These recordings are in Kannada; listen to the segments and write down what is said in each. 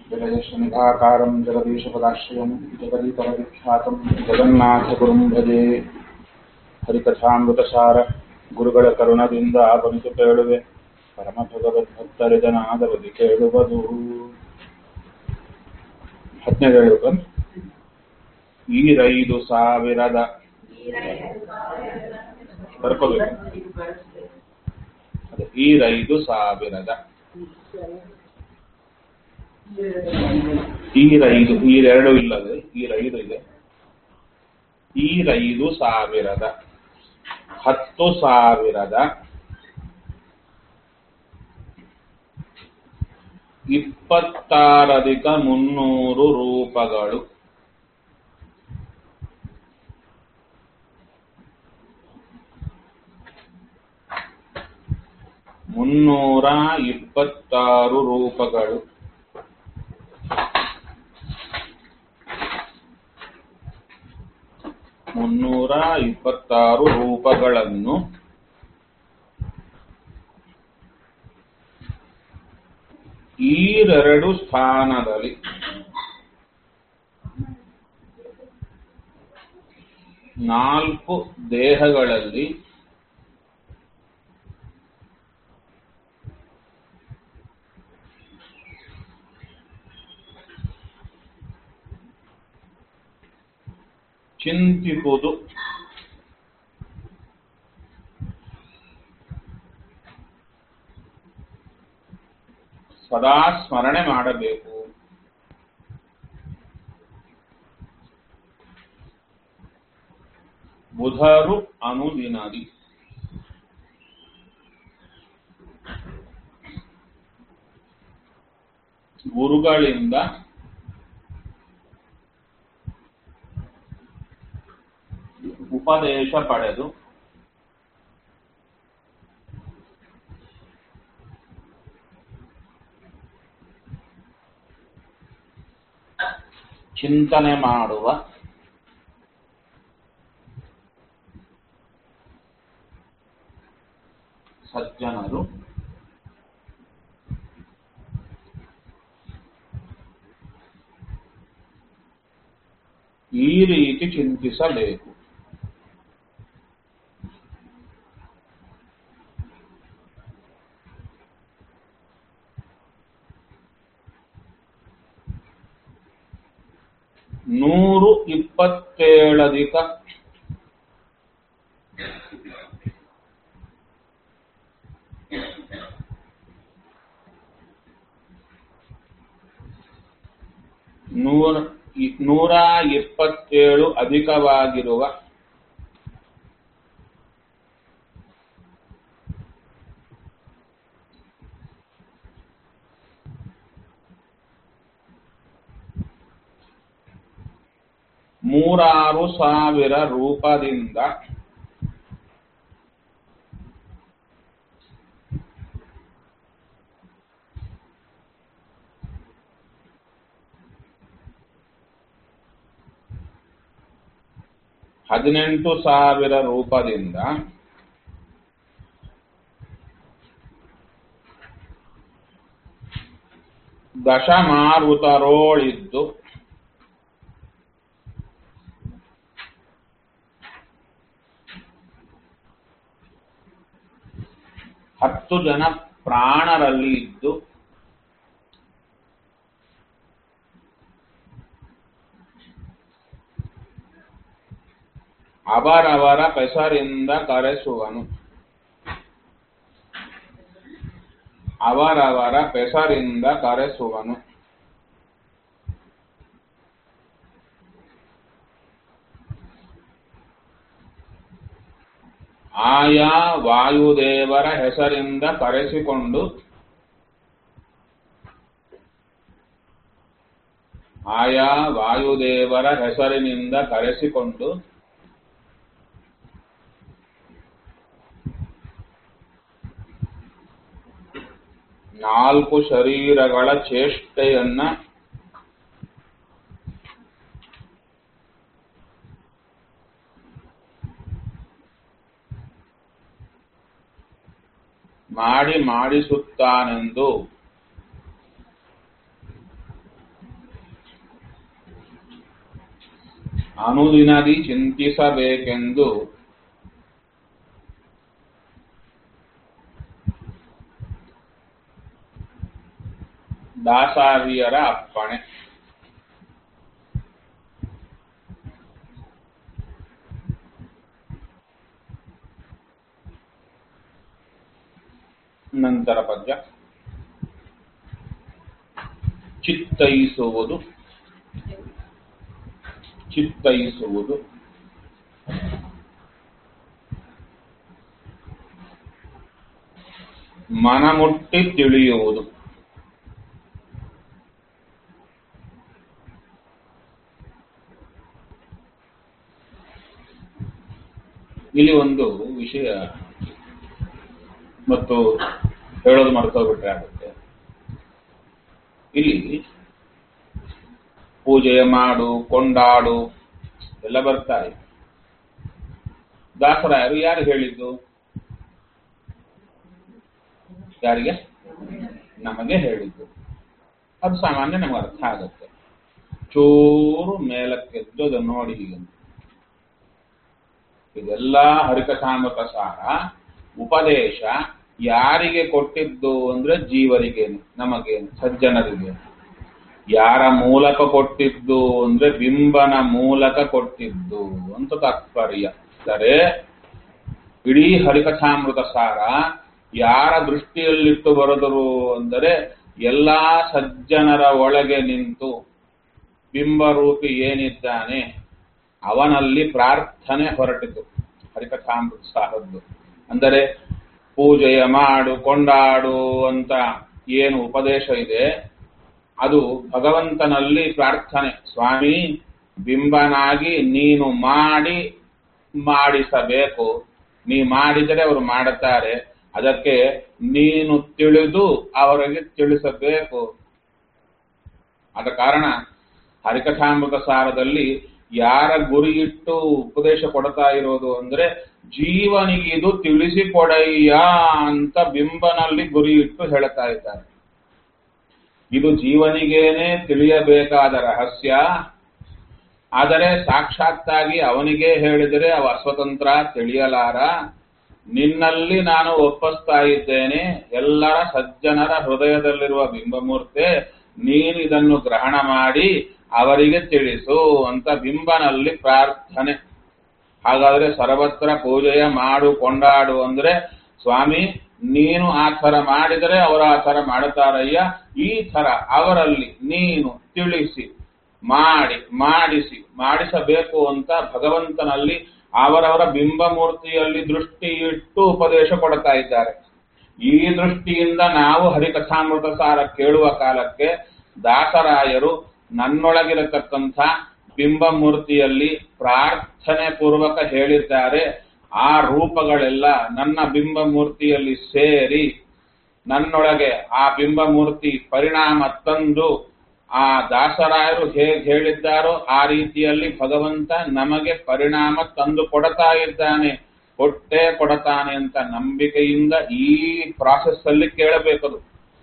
जगदीशनिभाकारं जगदीशपदाश्रयं जगदीतरविख्यातं जगन्नाथगुरुं भजे ಹರಿಕಥಾಮೃತಸಾರ ಗುರುಗಳ ಕರುಣದಿಂದ ಬನಿತು ಕೇಳುವೆ ಪರಮ ಭಗವದ್ಭಕ್ತರಿದನಾದವದಿ ಕೇಳುವುದು ಹದಿನೇಳು ಈರೈದು ಸಾವಿರದ ಬರ್ಕೋಬೇಕು ಅದೇ ಈರೈದು ಸಾವಿರದ ಈರೈದು ಈರೆರಡು ಇಲ್ಲದೆ ಈರೈದು ಇದೆ ಈರೈದು ಸಾವಿರದ ಹತ್ತು ಸಾವಿರದ ಇಪ್ಪತ್ತಾರಧಿಕ ಮುನ್ನೂರು ರೂಪಗಳು ಮುನ್ನೂರ ಇಪ್ಪತ್ತಾರು ರೂಪಗಳು ಮುನ್ನೂರ ಇಪ್ಪತ್ತಾರು ರೂಪಗಳನ್ನು ಈರೆರಡು ಸ್ಥಾನದಲ್ಲಿ ನಾಲ್ಕು ದೇಹಗಳಲ್ಲಿ ಚಿಂತಿಸುವುದು ಸದಾ ಸ್ಮರಣೆ ಮಾಡಬೇಕು ಬುಧರು ಅನುದಿನದಿ ಗುರುಗಳಿಂದ ಉಪದೇಶ ಪಡೆದು ಚಿಂತನೆ ಮಾಡುವ ಸಜ್ಜನರು ಈ ರೀತಿ ಚಿಂತಿಸಬೇಕು ನೂರು ಇಪ್ಪತ್ತೇಳಧಿಕ ನೂರ ನೂರ ಇಪ್ಪತ್ತೇಳು ಅಧಿಕವಾಗಿರುವ ಮೂರಾರು ಸಾವಿರ ರೂಪದಿಂದ ಹದಿನೆಂಟು ಸಾವಿರ ರೂಪದಿಂದ ದಶಮಾರುತರೋಳಿದ್ದು ಹತ್ತು ಜನ ಪ್ರಾಣರಲ್ಲಿ ಇದ್ದು ಅವರವರ ಪೆಸರಿಂದ ಕರೆಸುವನು ಅವರವರ ಪೆಸರಿಂದ ಕರೆಸುವನು ಆಯಾ ವಾಯುದೇವರ ಹೆಸರಿಂದ ಕರೆಸಿಕೊಂಡು ಆಯಾ ವಾಯುದೇವರ ಹೆಸರಿನಿಂದ ಕರೆಸಿಕೊಂಡು ನಾಲ್ಕು ಶರೀರಗಳ ಚೇಷ್ಟೆಯನ್ನ ಮಾಡಿ ಮಾಡಿಸುತ್ತಾನೆಂದು ಅನುದಿನದಿ ಚಿಂತಿಸಬೇಕೆಂದು ದಾಸಾರಿಯರ ಅಪ್ಪಣೆ ನಂತರ ಪದ್ಯ ಚಿತ್ತೈಸುವುದು ಚಿತ್ತೈಸುವುದು ಮನಮುಟ್ಟಿ ತಿಳಿಯುವುದು ಇಲ್ಲಿ ಒಂದು ವಿಷಯ ಮತ್ತು ಹೇಳೋದು ಮರ್ತೋಗ್ಬಿಟ್ರೆ ಆಗುತ್ತೆ ಇಲ್ಲಿ ಪೂಜೆ ಮಾಡು ಕೊಂಡಾಡು ಎಲ್ಲ ಬರ್ತಾರೆ ದಾಸರಾಯರು ಯಾರು ಹೇಳಿದ್ದು ಯಾರಿಗೆ ನಮಗೆ ಹೇಳಿದ್ದು ಅದು ಸಾಮಾನ್ಯ ನಮಗೆ ಅರ್ಥ ಆಗುತ್ತೆ ಚೂರು ಮೇಲಕ್ಕೆದ್ದು ಅದನ್ನು ನೋಡಿ ಹೀಗೆ ಇದೆಲ್ಲ ಹರಿಕಥಾಮೃತ ಸಾರ ಉಪದೇಶ ಯಾರಿಗೆ ಕೊಟ್ಟಿದ್ದು ಅಂದ್ರೆ ಜೀವರಿಗೇನು ನಮಗೇನು ಸಜ್ಜನರಿಗೆ ಯಾರ ಮೂಲಕ ಕೊಟ್ಟಿದ್ದು ಅಂದ್ರೆ ಬಿಂಬನ ಮೂಲಕ ಕೊಟ್ಟಿದ್ದು ಅಂತ ತಾತ್ಪರ್ಯ ಸರಿ ಇಡೀ ಹರಿಕಥಾಮೃತ ಸಾರ ಯಾರ ದೃಷ್ಟಿಯಲ್ಲಿಟ್ಟು ಬರೆದರು ಅಂದರೆ ಎಲ್ಲಾ ಸಜ್ಜನರ ಒಳಗೆ ನಿಂತು ಬಿಂಬರೂಪಿ ಏನಿದ್ದಾನೆ ಅವನಲ್ಲಿ ಪ್ರಾರ್ಥನೆ ಹೊರಟಿತು ಹರಿಕಥಾಮೃತ ಸಾರದ್ದು ಅಂದರೆ ಪೂಜೆಯ ಮಾಡು ಕೊಂಡಾಡು ಅಂತ ಏನು ಉಪದೇಶ ಇದೆ ಅದು ಭಗವಂತನಲ್ಲಿ ಪ್ರಾರ್ಥನೆ ಸ್ವಾಮಿ ಬಿಂಬನಾಗಿ ನೀನು ಮಾಡಿ ಮಾಡಿಸಬೇಕು ನೀ ಮಾಡಿದರೆ ಅವರು ಮಾಡುತ್ತಾರೆ ಅದಕ್ಕೆ ನೀನು ತಿಳಿದು ಅವರಿಗೆ ತಿಳಿಸಬೇಕು ಆದ ಕಾರಣ ಹರಿಕಥಾಮೃತ ಸಾರದಲ್ಲಿ ಯಾರ ಗುರಿ ಇಟ್ಟು ಉಪದೇಶ ಕೊಡ್ತಾ ಇರೋದು ಅಂದ್ರೆ ಜೀವನಿಗೆ ಇದು ತಿಳಿಸಿಕೊಡಯ್ಯ ಅಂತ ಬಿಂಬನಲ್ಲಿ ಗುರಿ ಇಟ್ಟು ಹೇಳ್ತಾ ಇದ್ದಾರೆ ಇದು ಜೀವನಿಗೇನೆ ತಿಳಿಯಬೇಕಾದ ರಹಸ್ಯ ಆದರೆ ಸಾಕ್ಷಾತ್ತಾಗಿ ಅವನಿಗೆ ಹೇಳಿದರೆ ಅವ ಅಸ್ವತಂತ್ರ ತಿಳಿಯಲಾರ ನಿನ್ನಲ್ಲಿ ನಾನು ಒಪ್ಪಿಸ್ತಾ ಇದ್ದೇನೆ ಎಲ್ಲರ ಸಜ್ಜನರ ಹೃದಯದಲ್ಲಿರುವ ಬಿಂಬಮೂರ್ತೆ ನೀನು ಇದನ್ನು ಗ್ರಹಣ ಮಾಡಿ ಅವರಿಗೆ ತಿಳಿಸು ಅಂತ ಬಿಂಬನಲ್ಲಿ ಪ್ರಾರ್ಥನೆ ಹಾಗಾದ್ರೆ ಸರ್ವತ್ರ ಪೂಜೆಯ ಮಾಡು ಕೊಂಡಾಡು ಅಂದ್ರೆ ಸ್ವಾಮಿ ನೀನು ಆ ಥರ ಮಾಡಿದರೆ ಅವರು ಆ ಥರ ಮಾಡುತ್ತಾರಯ್ಯ ಈ ಥರ ಅವರಲ್ಲಿ ನೀನು ತಿಳಿಸಿ ಮಾಡಿ ಮಾಡಿಸಿ ಮಾಡಿಸಬೇಕು ಅಂತ ಭಗವಂತನಲ್ಲಿ ಅವರವರ ಬಿಂಬಮೂರ್ತಿಯಲ್ಲಿ ದೃಷ್ಟಿ ಇಟ್ಟು ಉಪದೇಶ ಕೊಡ್ತಾ ಇದ್ದಾರೆ ಈ ದೃಷ್ಟಿಯಿಂದ ನಾವು ಹರಿಕಥಾಮೃತ ಸಾರ ಕೇಳುವ ಕಾಲಕ್ಕೆ ದಾಸರಾಯರು ನನ್ನೊಳಗಿರತಕ್ಕಂಥ ಬಿಂಬಮೂರ್ತಿಯಲ್ಲಿ ಪ್ರಾರ್ಥನೆ ಪೂರ್ವಕ ಹೇಳಿದ್ದಾರೆ ಆ ರೂಪಗಳೆಲ್ಲ ನನ್ನ ಬಿಂಬಮೂರ್ತಿಯಲ್ಲಿ ಸೇರಿ ನನ್ನೊಳಗೆ ಆ ಬಿಂಬಮೂರ್ತಿ ಪರಿಣಾಮ ತಂದು ಆ ದಾಸರಾಯರು ಹೇಗೆ ಹೇಳಿದ್ದಾರೋ ಆ ರೀತಿಯಲ್ಲಿ ಭಗವಂತ ನಮಗೆ ಪರಿಣಾಮ ತಂದು ಕೊಡ್ತಾ ಇದ್ದಾನೆ ಕೊಟ್ಟೇ ಕೊಡತಾನೆ ಅಂತ ನಂಬಿಕೆಯಿಂದ ಈ ಪ್ರಾಸೆಸ್ ಅಲ್ಲಿ ಕೇಳಬೇಕದು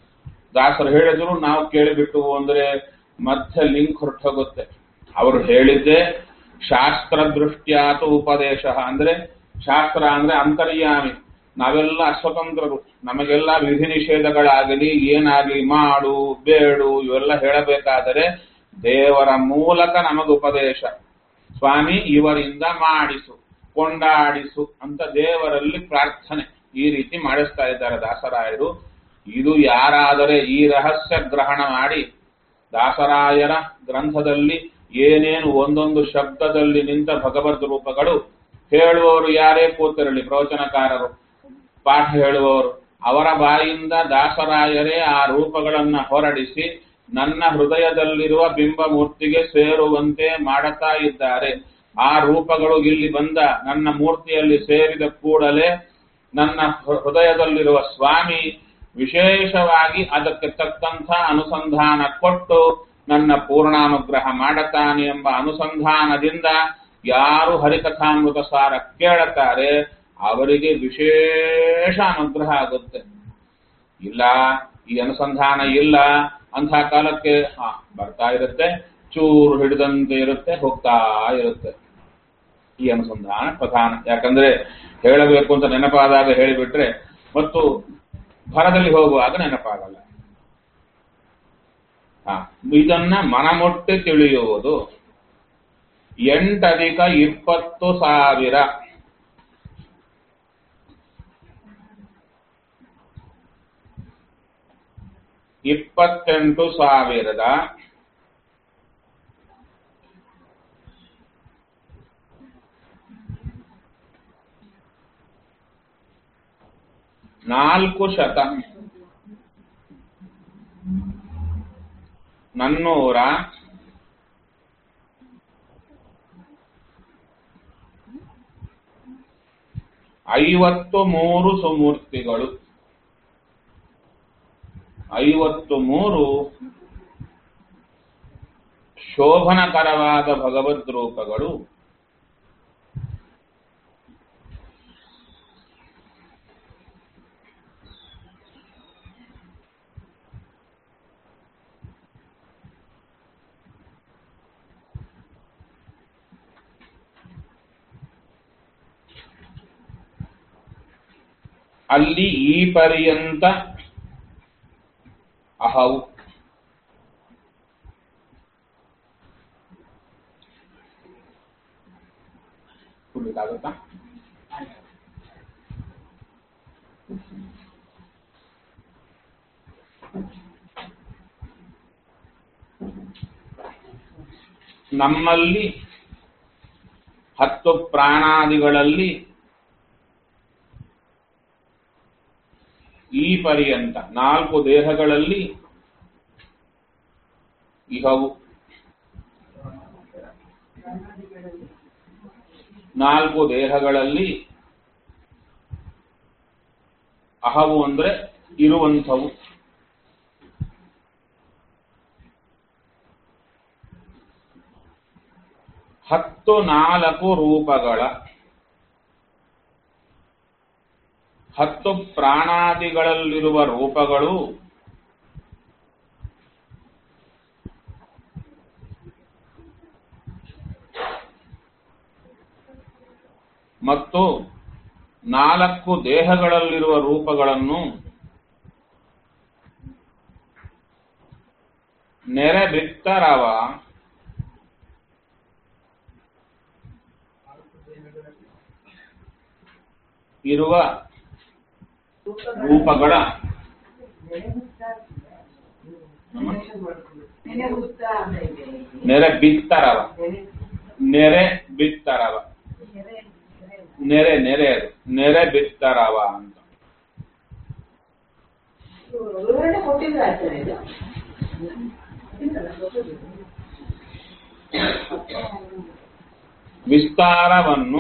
ದಾಸರು ಹೇಳಿದ್ರು ನಾವು ಕೇಳಿಬಿಟ್ಟು ಅಂದ್ರೆ ಮತ್ತೆ ಲಿಂಕ್ ಹೊರಟೋಗುತ್ತೆ ಅವರು ಹೇಳಿದ್ದೆ ಶಾಸ್ತ್ರ ದೃಷ್ಟ್ಯಾತು ಉಪದೇಶ ಅಂದ್ರೆ ಶಾಸ್ತ್ರ ಅಂದ್ರೆ ಅಂತರ್ಯಾಮಿ ನಾವೆಲ್ಲ ಅಸ್ವತಂತ್ರರು ನಮಗೆಲ್ಲ ವಿಧಿ ನಿಷೇಧಗಳಾಗಲಿ ಏನಾಗಲಿ ಮಾಡು ಬೇಡು ಇವೆಲ್ಲ ಹೇಳಬೇಕಾದರೆ ದೇವರ ಮೂಲಕ ನಮಗೆ ಉಪದೇಶ ಸ್ವಾಮಿ ಇವರಿಂದ ಮಾಡಿಸು ಕೊಂಡಾಡಿಸು ಅಂತ ದೇವರಲ್ಲಿ ಪ್ರಾರ್ಥನೆ ಈ ರೀತಿ ಮಾಡಿಸ್ತಾ ಇದ್ದಾರೆ ದಾಸರಾಯರು ಇದು ಯಾರಾದರೆ ಈ ರಹಸ್ಯ ಗ್ರಹಣ ಮಾಡಿ ದಾಸರಾಯರ ಗ್ರಂಥದಲ್ಲಿ ಏನೇನು ಒಂದೊಂದು ಶಬ್ದದಲ್ಲಿ ನಿಂತ ಭಗವದ್ ರೂಪಗಳು ಹೇಳುವವರು ಯಾರೇ ಕೂತಿರಲಿ ಪ್ರವಚನಕಾರರು ಪಾಠ ಹೇಳುವವರು ಅವರ ಬಾಯಿಂದ ದಾಸರಾಯರೇ ಆ ರೂಪಗಳನ್ನ ಹೊರಡಿಸಿ ನನ್ನ ಹೃದಯದಲ್ಲಿರುವ ಬಿಂಬ ಮೂರ್ತಿಗೆ ಸೇರುವಂತೆ ಮಾಡುತ್ತಾ ಇದ್ದಾರೆ ಆ ರೂಪಗಳು ಇಲ್ಲಿ ಬಂದ ನನ್ನ ಮೂರ್ತಿಯಲ್ಲಿ ಸೇರಿದ ಕೂಡಲೇ ನನ್ನ ಹೃದಯದಲ್ಲಿರುವ ಸ್ವಾಮಿ ವಿಶೇಷವಾಗಿ ಅದಕ್ಕೆ ತಕ್ಕಂಥ ಅನುಸಂಧಾನ ಕೊಟ್ಟು ನನ್ನ ಪೂರ್ಣಾನುಗ್ರಹ ಮಾಡತಾನೆ ಎಂಬ ಅನುಸಂಧಾನದಿಂದ ಯಾರು ಹರಿಕಥಾಮೃತ ಸಾರ ಕೇಳುತ್ತಾರೆ ಅವರಿಗೆ ವಿಶೇಷ ಅನುಗ್ರಹ ಆಗುತ್ತೆ ಇಲ್ಲ ಈ ಅನುಸಂಧಾನ ಇಲ್ಲ ಅಂಥ ಕಾಲಕ್ಕೆ ಹಾ ಬರ್ತಾ ಇರುತ್ತೆ ಚೂರು ಹಿಡಿದಂತೆ ಇರುತ್ತೆ ಹೋಗ್ತಾ ಇರುತ್ತೆ ಈ ಅನುಸಂಧಾನ ಪ್ರಧಾನ ಯಾಕಂದ್ರೆ ಹೇಳಬೇಕು ಅಂತ ನೆನಪಾದಾಗ ಹೇಳಿಬಿಟ್ರೆ ಮತ್ತು ಭರದಲ್ಲಿ ಹೋಗುವಾಗ ನೆನಪಾಗಲ್ಲ ಹ ಇದನ್ನ ಮನಮೊಟ್ಟೆ ತಿಳಿಯುವುದು ಎಂಟಧಿಕ ಇಪ್ಪತ್ತು ಸಾವಿರ ಇಪ್ಪತ್ತೆಂಟು ಸಾವಿರದ ನಾಲ್ಕು ಶತ ನನ್ನೂರ ಐವತ್ತು ಮೂರು ಸುಮೂರ್ತಿಗಳು ಐವತ್ತು ಮೂರು ಶೋಭನಕರವಾದ ಭಗವದ್ ರೂಪಗಳು ಅಲ್ಲಿ ಈ ಪರ್ಯಂತ ಅಹವು ಕುಡ್ಲಿಕ್ಕಾಗತ್ತಾ ನಮ್ಮಲ್ಲಿ ಹತ್ತು ಪ್ರಾಣಾದಿಗಳಲ್ಲಿ ಈ ಪರ್ಯಂತ ನಾಲ್ಕು ದೇಹಗಳಲ್ಲಿ ಇಹವು ನಾಲ್ಕು ದೇಹಗಳಲ್ಲಿ ಅಹವು ಅಂದ್ರೆ ಇರುವಂಥವು ಹತ್ತು ನಾಲ್ಕು ರೂಪಗಳ ಹತ್ತು ಪ್ರಾಣಾದಿಗಳಲ್ಲಿರುವ ರೂಪಗಳು ಮತ್ತು ನಾಲ್ಕು ದೇಹಗಳಲ್ಲಿರುವ ರೂಪಗಳನ್ನು ನೆರೆ ಬಿತ್ತರವ ಇರುವ ರೂಪಗಳ ನೆರೆ ಬಿತ್ತರವ ನೆರೆ ಬಿತ್ತರವ ನೆರೆ ನೆರೆ ಅದು ನೆರೆ ಬಿತ್ತರವ ಅಂತ ವಿವರಣೆ ಕೊಟ್ಟಿದ್ರೆ ಆಯ್ತಾರೆ ಇದು ವಿಸ್ತಾರವನ್ನು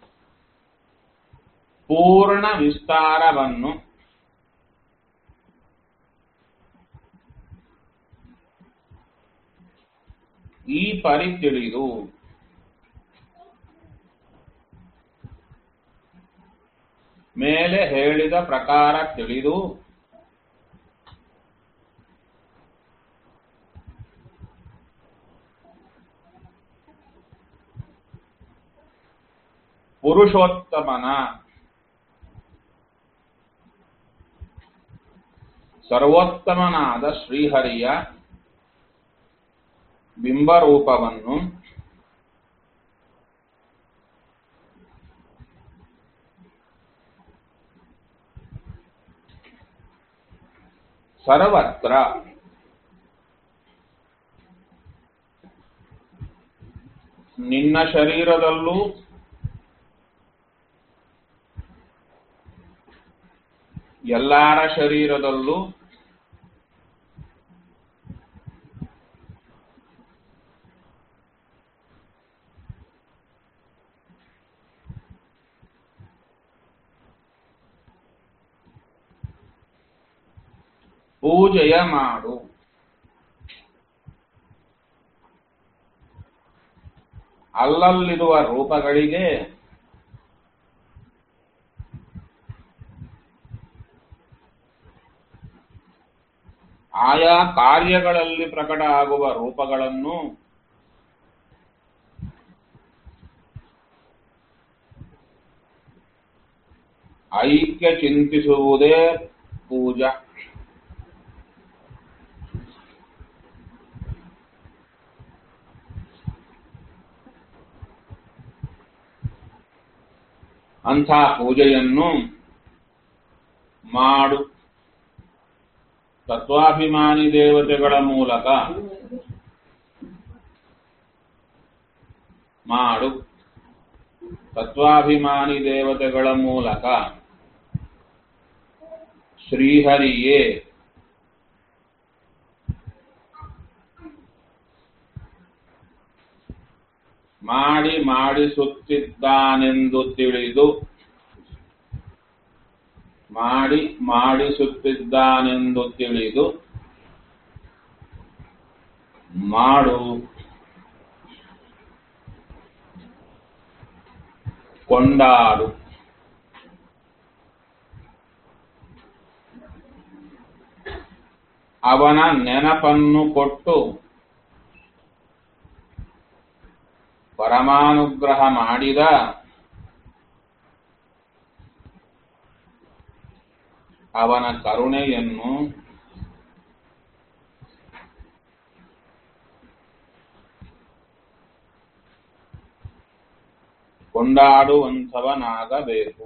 ಪೂರ್ಣ ವಿಸ್ತಾರವನ್ನು ಈ ಪರಿ ತಿಳಿದು ಮೇಲೆ ಹೇಳಿದ ಪ್ರಕಾರ ತಿಳಿದು ಪುರುಷೋತ್ತಮನ ಸರ್ವೋತ್ತಮನಾದ ಶ್ರೀಹರಿಯ ಬಿಂಬರೂಪವನ್ನು ಸರ್ವತ್ರ ನಿನ್ನ ಶರೀರದಲ್ಲೂ ಎಲ್ಲಾರ ಶರೀರದಲ್ಲೂ ಪೂಜೆಯ ಮಾಡು ಅಲ್ಲಲ್ಲಿರುವ ರೂಪಗಳಿಗೆ ಆಯಾ ಕಾರ್ಯಗಳಲ್ಲಿ ಪ್ರಕಟ ಆಗುವ ರೂಪಗಳನ್ನು ಐಕ್ಯ ಚಿಂತಿಸುವುದೇ ಪೂಜಾ ಅಂಥ ಪೂಜೆಯನ್ನು ಮಾಡು ತತ್ವಾಭಿಮಾನಿ ದೇವತೆಗಳ ಮೂಲಕ ಮಾಡು ತತ್ವಾಭಿಮಾನಿ ದೇವತೆಗಳ ಮೂಲಕ ಶ್ರೀಹರಿಯೇ ಮಾಡಿ ಮಾಡಿಸುತ್ತಿದ್ದಾನೆಂದು ತಿಳಿದು ಮಾಡಿ ಮಾಡಿಸುತ್ತಿದ್ದಾನೆಂದು ತಿಳಿದು ಮಾಡು ಕೊಂಡಾಡು ಅವನ ನೆನಪನ್ನು ಕೊಟ್ಟು ಪರಮಾನುಗ್ರಹ ಮಾಡಿದ ಅವನ ಕರುಣೆಯನ್ನು ಕೊಂಡಾಡುವಂಥವನಾಗಬೇಕು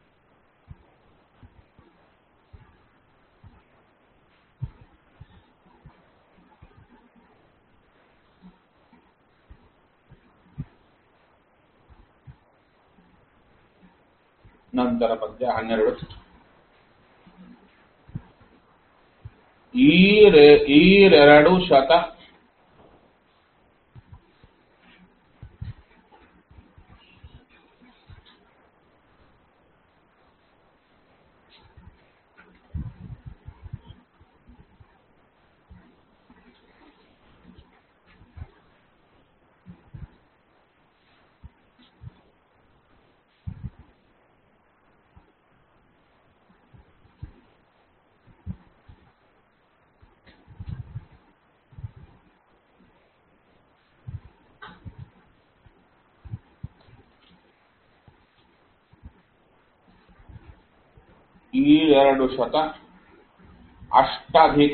ನಂತರ ಪದ್ಯ ಹನ್ನೆರಡು ಈರೆ ಈರೆರಡು ಶತ ಈ ಎರಡು ಶತ ಅಷ್ಟಧಿಕ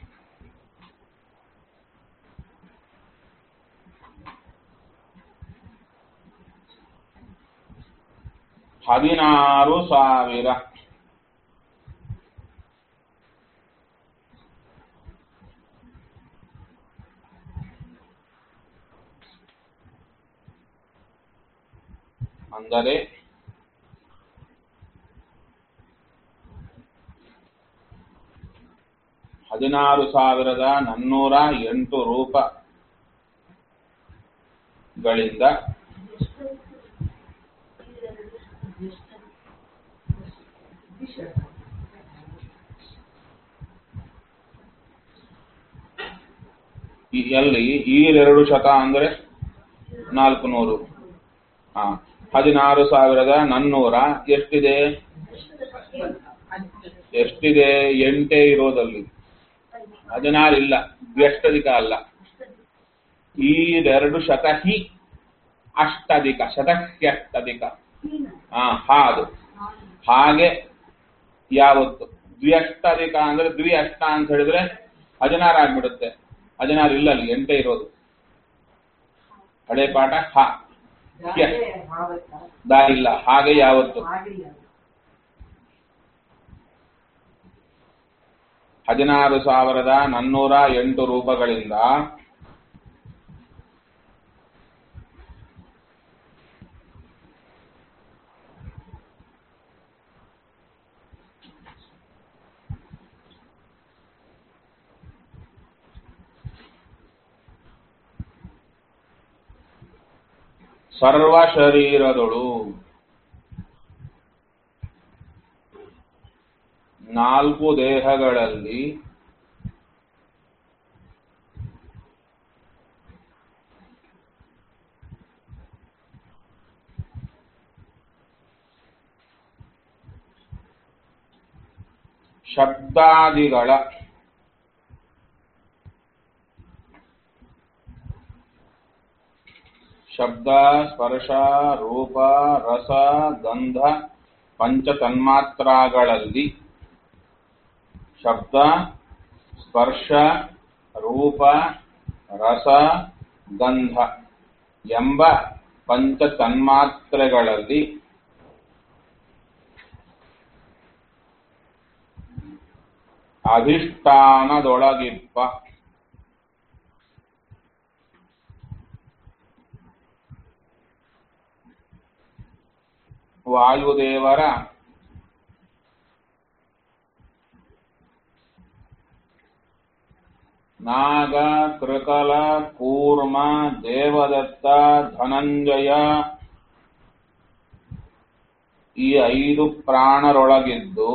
ಹದಿನಾರು ಸಾವಿರ ಅಂದರೆ ಹದಿನಾರು ಸಾವಿರದ ನಾನ್ನೂರ ಎಂಟು ರೂಪಗಳಿಂದ ಈ- ಎಲ್ಲಿ ಈರೆರಡು ಶತ ಅಂದ್ರೆ ನಾಲ್ಕು ನೂರು ಹಾ ಹದಿನಾರು ಸಾವಿರದ ನಾನ್ನೂರ ಎಷ್ಟಿದೆ ಎಷ್ಟಿದೆ ಎಂಟೇ ಇರೋದಲ್ಲಿ ಹದಿನಾರು ಇಲ್ಲ ವ್ಯಷ್ಟಧಿಕ ಅಲ್ಲ ಈರೆರಡು ಶತಹಿ ಅಷ್ಟಧಿಕ ಶತಹ್ಯಷ್ಟಧಿಕ ಹಾ ಹಾದು ಹಾಗೆ ಯಾವತ್ತು ದ್ವ್ಯಷ್ಟಧಿಕ ಅಂದ್ರೆ ದ್ವಿ ಅಷ್ಟ ಅಂತ ಹೇಳಿದ್ರೆ ಹದಿನಾರು ಆಗ್ಬಿಡುತ್ತೆ ಹದಿನಾರು ಇಲ್ಲ ಅಲ್ಲಿ ಎಂಟೇ ಇರೋದು ಹಳೆ ಪಾಠ ಹ ದಾರೆ ಆವತ್ತ ದಾ ಇಲ್ಲ ಹಾಗೆ ಯಾವತ್ತು ಆಗಿಲ್ಲ ಹದಿನಾರು ಸಾವಿರದ ನಾನ್ನೂರ ಎಂಟು ರೂಪಗಳಿಂದ ಸರ್ವ ಶರೀರದಳು ನಾಲ್ಕು ದೇಹಗಳಲ್ಲಿ ಶಬ್ದಾದಿಗಳ ಶಬ್ದ ಸ್ಪರ್ಶ ರೂಪ ರಸ ಗಂಧ ಪಂಚತನ್ಮಾತ್ರಗಳಲ್ಲಿ ಶಬ್ದ ಸ್ಪರ್ಶ ರೂಪ ರಸ ಗಂಧ ಎಂಬ ಪಂಚತನ್ಮಾತ್ರೆಗಳಲ್ಲಿ ಅಧಿಷ್ಠಾನದೊಳಗಿಪ್ಪ ವಾಯುದೇವರ ನಾಗ ಕೃಕಲ ಕೂರ್ಮ ದೇವದತ್ತ ಧನಂಜಯ ಈ ಐದು ಪ್ರಾಣರೊಳಗಿದ್ದು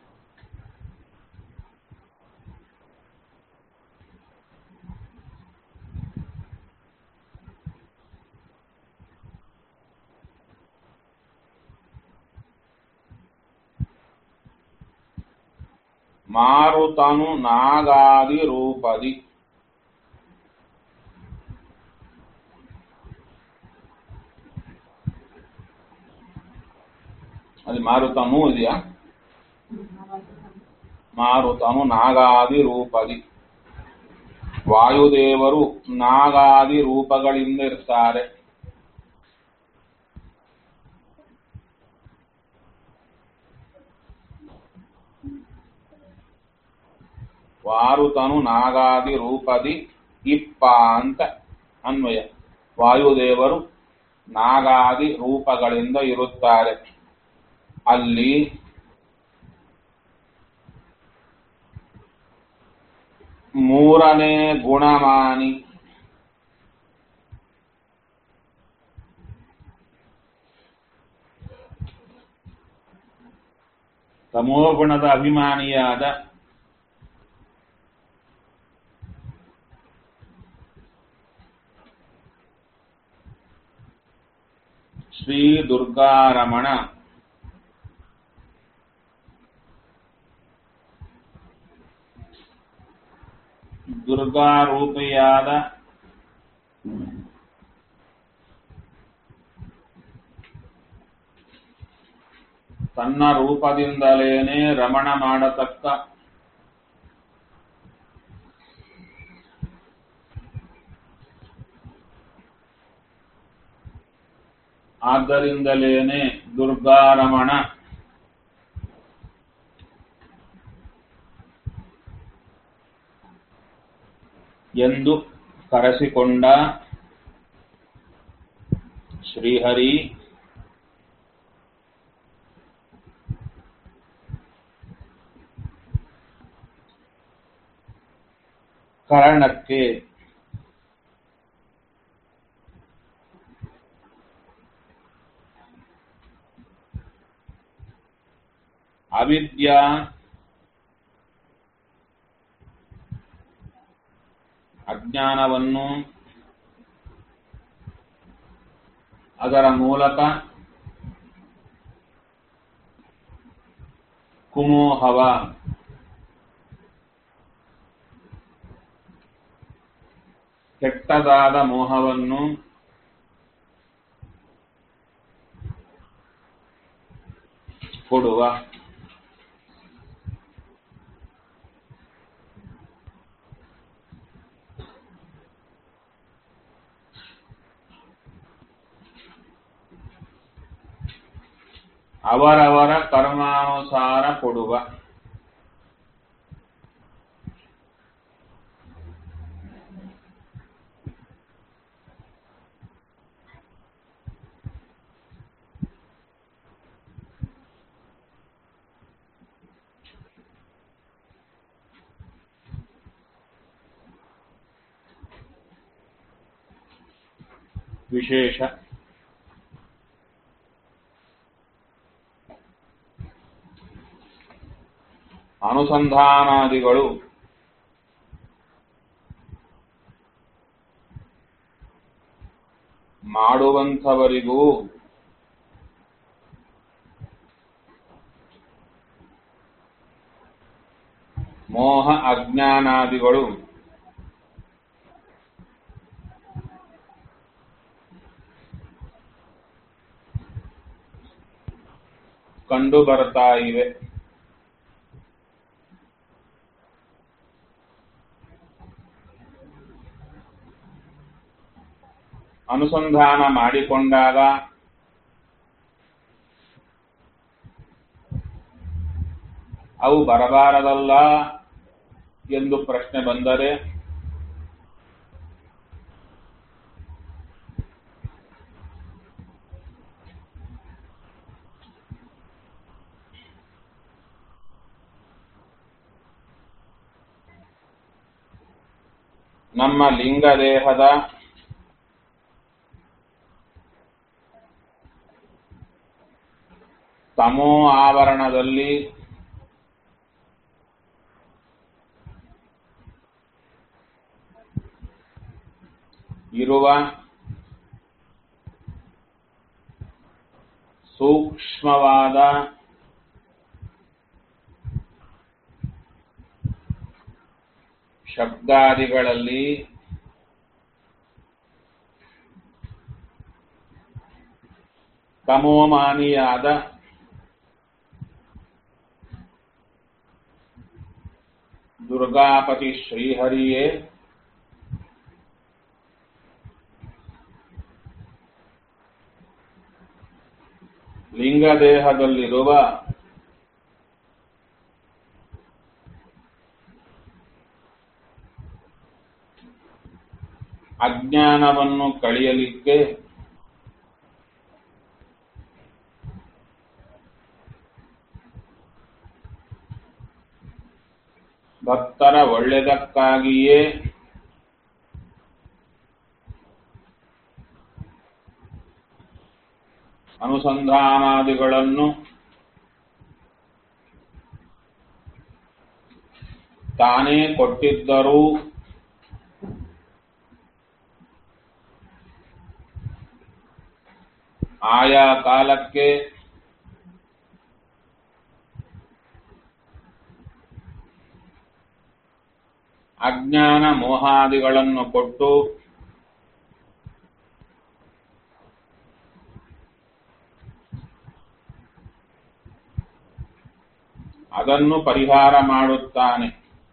ಮಾರುತನು ನಾಗಾದಿ ರೂಪದಿ ಅಲ್ಲಿ ಮಾರುತನೂ ಇದೆಯಾ ಮಾರುತನು ನಾಗಾದಿ ರೂಪದಿ ವಾಯುದೇವರು ನಾಗಾದಿ ರೂಪಗಳಿಂದ ಇರ್ತಾರೆ ವಾರುತನು ನಾಗಾದಿ ರೂಪದಿ ಇಪ್ಪ ಅಂತ ಅನ್ವಯ ವಾಯುದೇವರು ನಾಗಾದಿ ರೂಪಗಳಿಂದ ಇರುತ್ತಾರೆ ಅಲ್ಲಿ ಮೂರನೇ ಗುಣಮಾನಿ ತಮೋಗುಣದ ಅಭಿಮಾನಿಯಾದ ಶ್ರೀ ದುರ್ಗಾರಮಣ ದುರ್ಗಾರೂಪಿಯಾದ ತನ್ನ ರೂಪದಿಂದಲೇನೆ ರಮಣ ಮಾಡತಕ್ಕ ಆದ್ದರಿಂದಲೇನೆ ದುರ್ಗಾರಮಣ ಎಂದು ಕರೆಸಿಕೊಂಡ ಶ್ರೀಹರಿ ಕರ್ಣಕ್ಕೆ ಅವಿದ್ಯಾ ಅಜ್ಞಾನವನ್ನು ಅದರ ಮೂಲಕ ಕುಮೋಹವ ಕೆಟ್ಟದಾದ ಮೋಹವನ್ನು ಕೊಡುವ ಅವರವರ ಕರ್ಮಾನುಸಾರ ಕೊಡುವ ವಿಶೇಷ ಅನುಸಂಧಾನಾದಿಗಳು ಮಾಡುವಂಥವರಿಗೂ ಮೋಹ ಅಜ್ಞಾನಾದಿಗಳು ಕಂಡು ಬರ್ತಾ ಇವೆ ಅನುಸಂಧಾನ ಮಾಡಿಕೊಂಡಾಗ ಅವು ಬರಬಾರದಲ್ಲ ಎಂದು ಪ್ರಶ್ನೆ ಬಂದರೆ ನಮ್ಮ ಲಿಂಗದೇಹದ ತಮೋ ಆವರಣದಲ್ಲಿ ಇರುವ ಸೂಕ್ಷ್ಮವಾದ ಶಬ್ದಾದಿಗಳಲ್ಲಿ ತಮೋಮಾನಿಯಾದ ದುರ್ಗಾಪತಿ ಶ್ರೀಹರಿಯೇ ಲಿಂಗದೇಹದಲ್ಲಿರುವ ಅಜ್ಞಾನವನ್ನು ಕಳೆಯಲಿಕ್ಕೆ ಭಕ್ತರ ಒಳ್ಳೆದಕ್ಕಾಗಿಯೇ ಅನುಸಂಧಾನಾದಿಗಳನ್ನು ತಾನೇ ಕೊಟ್ಟಿದ್ದರೂ ಆಯಾ ಕಾಲಕ್ಕೆ ಅಜ್ಞಾನ ಮೋಹಾದಿಗಳನ್ನು ಕೊಟ್ಟು ಅದನ್ನು ಪರಿಹಾರ ಮಾಡುತ್ತಾನೆ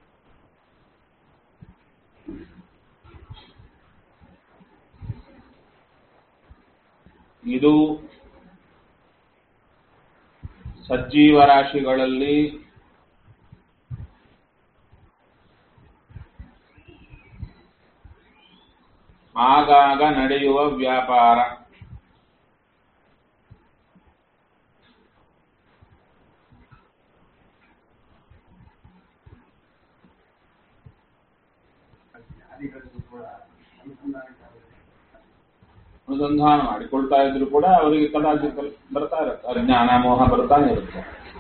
ಇದು ಸಜ್ಜೀವ ರಾಶಿಗಳಲ್ಲಿ ಆಗಾಗ ನಡೆಯುವ ವ್ಯಾಪಾರ ಅನುಸಂಧಾನ ಮಾಡಿಕೊಳ್ತಾ ಇದ್ರು ಕೂಡ ಅವರಿಗೆ ಕದಾಚಿತ್ ಬರ್ತಾ ಇರುತ್ತೆ ಅಜ್ಞಾನ ಮೋಹ ಬರ್ತಾನೆ ಇರುತ್ತೆ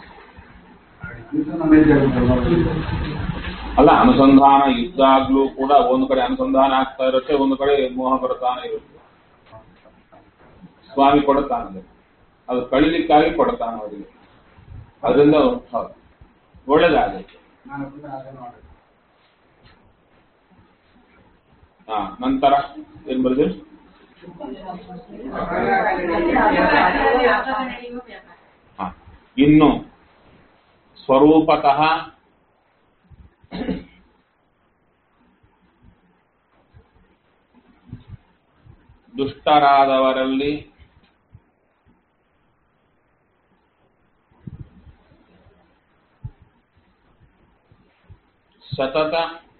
ಅಲ್ಲ ಅನುಸಂಧಾನ ಇದ್ದಾಗ್ಲೂ ಕೂಡ ಒಂದು ಕಡೆ ಅನುಸಂಧಾನ ಆಗ್ತಾ ಇರುತ್ತೆ ಒಂದು ಕಡೆ ಮೋಹ ಬರ್ತಾನೆ ಇರುತ್ತೆ ಸ್ವಾಮಿ ಕೊಡುತ್ತಾನೆ ಅದು ಕಳಿಲಿಕ್ಕಾಗಿ ಕೊಡ್ತಾನೆ ಅವರಿಗೆ ಅದರಿಂದ ಹೌದು ಒಳ್ಳೇದಾಗುತ್ತೆ ಹಾ ನಂತರ ಏನ್ ಬರ್ತದೆ ಹಾ ಇನ್ನು ಸ್ವರೂಪತಃ ದುಷ್ಟರಾದವರಲ್ಲಿ ಸತತ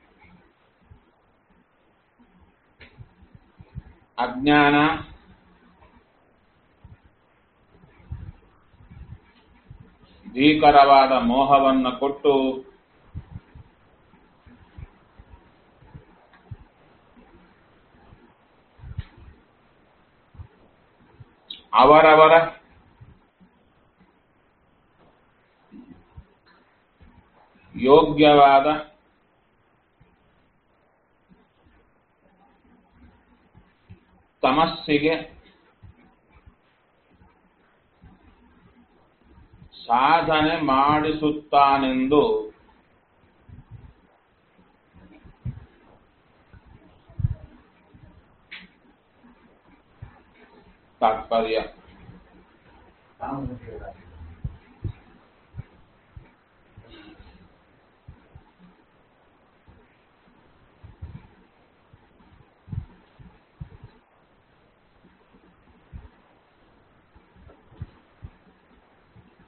ಅಜ್ಞಾನ ಭೀಕರವಾದ ಮೋಹವನ್ನು ಕೊಟ್ಟು ಅವರವರ ಯೋಗ್ಯವಾದ ತಮಸ್ಸಿಗೆ ಸಾಧನೆ ಮಾಡಿಸುತ್ತಾನೆಂದು ತಾತ್ಪರ್ಯ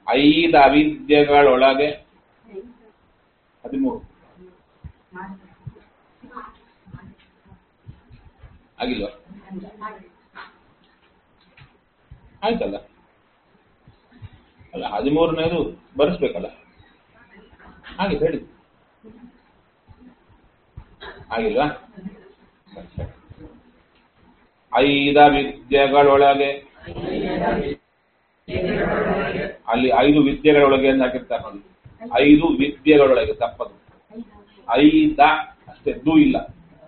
ಐದು ಅವಿದ್ಯೆಗಳೊಳಗೆ ಹದಿಮೂರು ಆಗಿಲ್ವಾ ಆಯ್ತಲ್ಲ ಅಲ್ಲ ಹದಿಮೂರನೇದು ಬರೆಸ್ಬೇಕಲ್ಲ ಹಾಗೆ ಹೇಳಿ ಆಗಿಲ್ವಾ ಸರಿ, ಸರಿ. ಐದ ವಿದ್ಯೆಗಳೊಳಗೆ ಅಲ್ಲಿ ಐದು ವಿದ್ಯೆಗಳೊಳಗೆ ಅಂತ ಹಾಕಿರ್ತಾರೆ ನೋಡಿ ಐದು ವಿದ್ಯೆಗಳೊಳಗೆ ತಪ್ಪದು ಐದ ಅಷ್ಟೇ ದು ಇಲ್ಲ